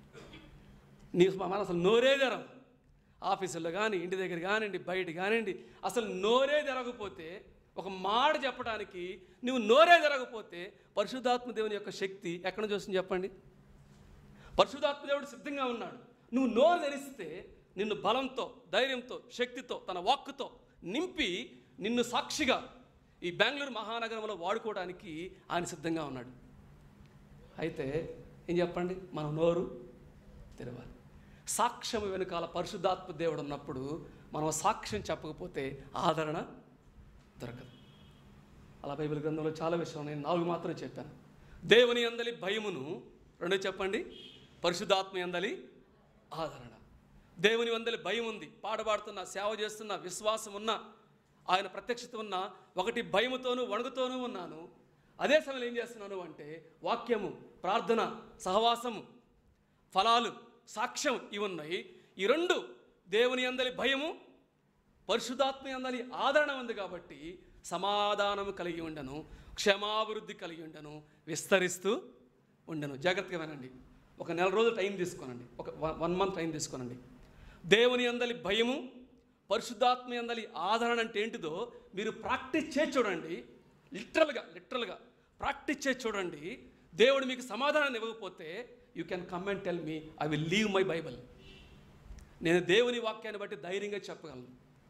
నీ మన అసలు నోరే తెరవు ఆఫీసుల్లో కానీ ఇంటి దగ్గర కానివ్వండి బయట కానివ్వండి అసలు నోరే తెరవకపోతే ఒక మాట చెప్పడానికి నువ్వు నోరే తెరవకపోతే పరిశుద్ధాత్మ దేవుని యొక్క శక్తి ఎక్కడి నుంచి వస్తుంది చెప్పండి పరిశుధాత్మ దేవుడు సిద్ధంగా ఉన్నాడు నువ్వు నోరు తెరిస్తే నిన్ను బలంతో ధైర్యంతో శక్తితో తన వాక్కుతో నింపి నిన్ను సాక్షిగా ఈ బెంగళూరు మహానగరంలో వాడుకోవడానికి ఆయన సిద్ధంగా ఉన్నాడు అయితే ఏం చెప్పండి మనం నోరు తెరవాలి సాక్ష్యం వెనుకాల పరిశుద్ధాత్మ దేవుడు ఉన్నప్పుడు మనం సాక్ష్యం చెప్పకపోతే ఆదరణ దొరకదు అలా బైబిల్ గ్రంథంలో చాలా విషయం నేను నాలుగు మాత్రమే చెప్పాను దేవుని అందలి భయమును రెండో చెప్పండి పరిశుద్ధాత్మ అందలి ఆదరణ దేవుని అందలి భయం ఉంది పాడబాడుతున్న సేవ చేస్తున్న విశ్వాసం ఉన్న ఆయన ప్రత్యక్షత ఉన్న ఒకటి భయముతోనూ వణుకుతోనూ ఉన్నాను అదే సమయంలో ఏం చేస్తున్నాను అంటే వాక్యము ప్రార్థన సహవాసము ఫలాలు సాక్ష్యం ఇవి ఉన్నాయి ఈ రెండు దేవుని అందలి భయము పరిశుద్ధాత్మ అందలి ఆదరణ ఉంది కాబట్టి సమాధానము కలిగి ఉండను క్షమాభివృద్ధి కలిగి ఉండను విస్తరిస్తూ ఉండను జాగ్రత్తగా వినండి ఒక నెల రోజులు టైం తీసుకోనండి ఒక వన్ మంత్ టైం తీసుకోనండి దేవుని అందలి భయము పరిశుద్ధాత్మ అందలి ఆదరణ అంటే ఏంటిదో మీరు ప్రాక్టీస్ చేసి చూడండి లిటరల్గా లిటరల్గా ప్రాక్టీస్ చేసి చూడండి దేవుడు మీకు సమాధానాన్ని ఇవ్వకపోతే you can come and tell me I will leave my Bible నేను దేవుని వాక్యాన్ని బట్టి ధైర్యంగా చెప్పగలను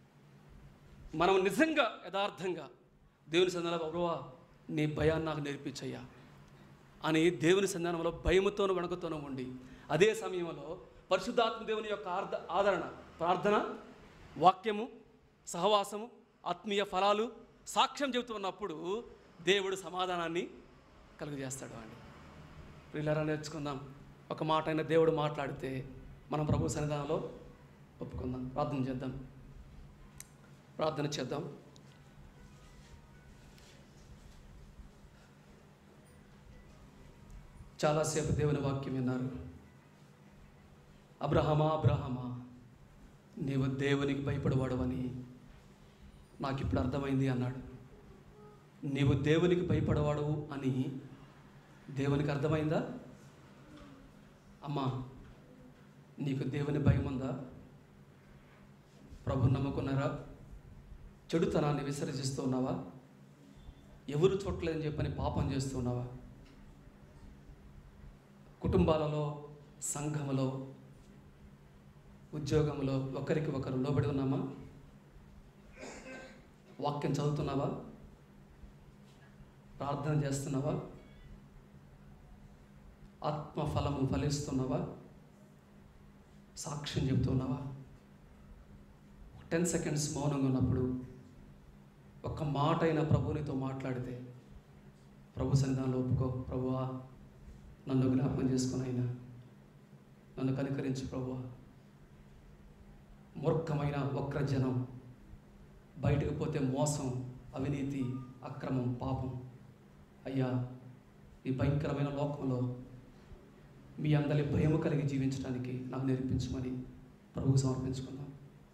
మనం నిజంగా యథార్థంగా దేవుని సంధానం ప్రభువా నీ భయాన్ని నాకు నేర్పించయ్యా అని దేవుని సంధానంలో భయముతోనూ వణుకుతోనూ ఉండి అదే సమయంలో పరిశుద్ధాత్మ దేవుని యొక్క ఆర్ద ఆదరణ ప్రార్థన వాక్యము సహవాసము ఆత్మీయ ఫలాలు సాక్ష్యం చెబుతున్నప్పుడు దేవుడు సమాధానాన్ని కలుగజేస్తాడు అండి ప్రియులారా నేర్చుకుందాం ఒక మాట అయినా దేవుడు మాట్లాడితే మనం ప్రభు సన్నిధానంలో ఒప్పుకుందాం ప్రార్థన చేద్దాం ప్రార్థన చేద్దాం చాలాసేపు దేవుని వాక్యం విన్నారు అబ్రహమా అబ్రహమా నీవు దేవునికి భయపడవాడవని నాకు ఇప్పుడు అర్థమైంది అన్నాడు నీవు దేవునికి భయపడవాడు అని దేవునికి అర్థమైందా అమ్మా నీకు దేవుని భయం ఉందా ప్రభు నమ్ముకున్నారా చెడుతనాన్ని విసర్జిస్తూ ఉన్నావా ఎవరు చూడలేదని చెప్పని పాపం చేస్తున్నావా కుటుంబాలలో సంఘములో ఉద్యోగంలో ఒకరికి ఒకరు లోబడి ఉన్నామా వాక్యం చదువుతున్నావా ప్రార్థన చేస్తున్నావా ఆత్మ ఫలము ఫలిస్తున్నావా సాక్ష్యం చెబుతున్నావా టెన్ సెకండ్స్ మౌనంగా ఉన్నప్పుడు ఒక్క మాట అయినా ప్రభునితో మాట్లాడితే ప్రభు సన్నిధానంలో ఒప్పుకో ప్రభువా నన్ను జ్ఞాపకం చేసుకుని అయినా నన్ను కనికరించు ప్రభువా మూర్ఖమైన వక్ర జనం బయటకు పోతే మోసం అవినీతి అక్రమం పాపం అయ్యా ఈ భయంకరమైన లోకంలో మీ అందరి భయము కలిగి జీవించడానికి నాకు నేర్పించమని ప్రభువు సమర్పించుకుందాం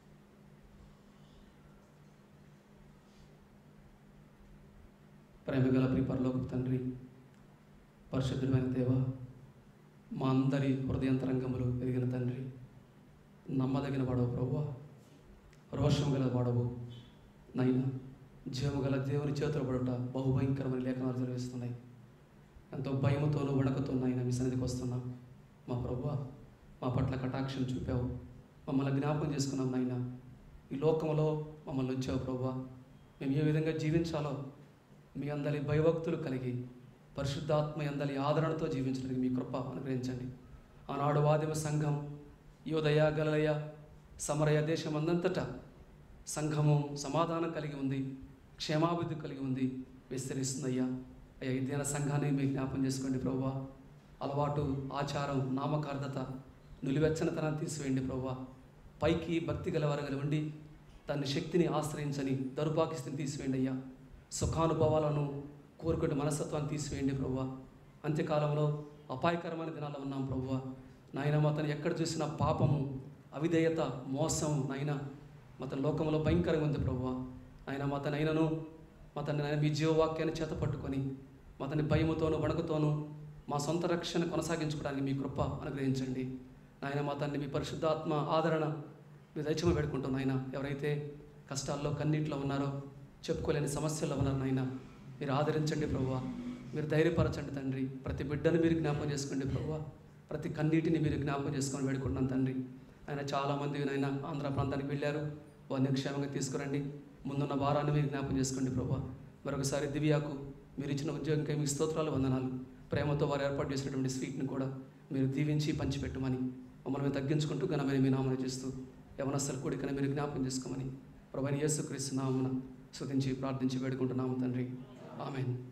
ప్రేమగల ప్రిపరలోకి తండ్రి పరిశుద్ధుడైన దేవ మా అందరి హృదయంతరంగములు ఎదిగిన తండ్రి నమ్మదగిన వాడవు ప్రభువా రోషం గల వాడవు నైనా జీవము గల దేవుని చేతులు పడుట బహుభయంకరమైన లేఖనాలు చదివిస్తున్నాయి ఎంతో భయముతోనూ వణకుతో నాయన మీ సన్నిధికి వస్తున్నాం మా ప్రభువా మా పట్ల కటాక్షం చూపావు మమ్మల్ని జ్ఞాపకం చేసుకున్నాం నాయన ఈ లోకంలో మమ్మల్ని ఉంచావు ప్రభువా మేము ఏ విధంగా జీవించాలో మీ అందరి భయభక్తులు కలిగి పరిశుద్ధాత్మ అందరి ఆదరణతో జీవించడానికి మీ కృప అనుగ్రహించండి ఆనాడు వాదిమ సంఘం యోదయ గలయ సమరయ దేశం అందంతటా సంఘము సమాధానం కలిగి ఉంది క్షేమాభివృద్ధి కలిగి ఉంది విస్తరిస్తుందయ్యా అయ్యా ఇదేనా సంఘాన్ని మీ జ్ఞాపం చేసుకోండి ప్రభువా అలవాటు ఆచారం నామకార్థత నిలువెచ్చనతనాన్ని తీసివేయండి ప్రభువా పైకి భక్తి గలవారు గల ఉండి తన శక్తిని ఆశ్రయించని దౌర్భాగ్యస్థితిని తీసివేయండి అయ్యా సుఖానుభవాలను కోరుకునే మనస్తత్వాన్ని తీసివేయండి ప్రభువా అంత్యకాలంలో అపాయకరమైన దినాల్లో ఉన్నాం ప్రభువా నాయన మతను ఎక్కడ చూసినా పాపము అవిధేయత మోసం నాయన మత లోకంలో భయంకరంగా ఉంది ప్రభువా ఆయన మా తన అయినను మా తండ్రి నాయన మీ జీవవాక్యాన్ని చేత పట్టుకొని మా తండ్రి భయముతోను వణుకుతోను మా సొంత రక్షణ కొనసాగించుకోవడానికి మీ కృప అనుగ్రహించండి నాయన మా తండ్రి మీ పరిశుద్ధాత్మ ఆదరణ మీ దయచమ పెడుకుంటున్న ఆయన ఎవరైతే కష్టాల్లో కన్నీటిలో ఉన్నారో చెప్పుకోలేని సమస్యల్లో ఉన్నారు నాయన మీరు ఆదరించండి ప్రభువా మీరు ధైర్యపరచండి తండ్రి ప్రతి బిడ్డను మీరు జ్ఞాపకం చేసుకోండి ప్రభువా ప్రతి కన్నీటిని మీరు జ్ఞాపకం చేసుకొని వేడుకుంటున్నాను తండ్రి ఆయన చాలామంది నాయన ఆంధ్ర ప్రాంతానికి వెళ్ళారు వారిని క్షేమంగా తీసుకురండి ముందున్న వారాన్ని మీరు జ్ఞాపకం చేసుకోండి ప్రభా మరొకసారి దివ్యాకు మీరు ఇచ్చిన ఉద్యోగంకై మీ స్తోత్రాలు వందనాలు ప్రేమతో వారు ఏర్పాటు చేసినటువంటి స్వీట్ని కూడా మీరు దీవించి పంచిపెట్టమని మమ్మల్ని మేము తగ్గించుకుంటూ ఘనమైన మీ నామను చేస్తూ యవనస్తుల కూడికన మీరు జ్ఞాపకం చేసుకోమని ప్రభు యేసుక్రీస్తు నామన స్తుతించి ప్రార్థించి వేడుకుంటున్నాము తండ్రి ఆమెన్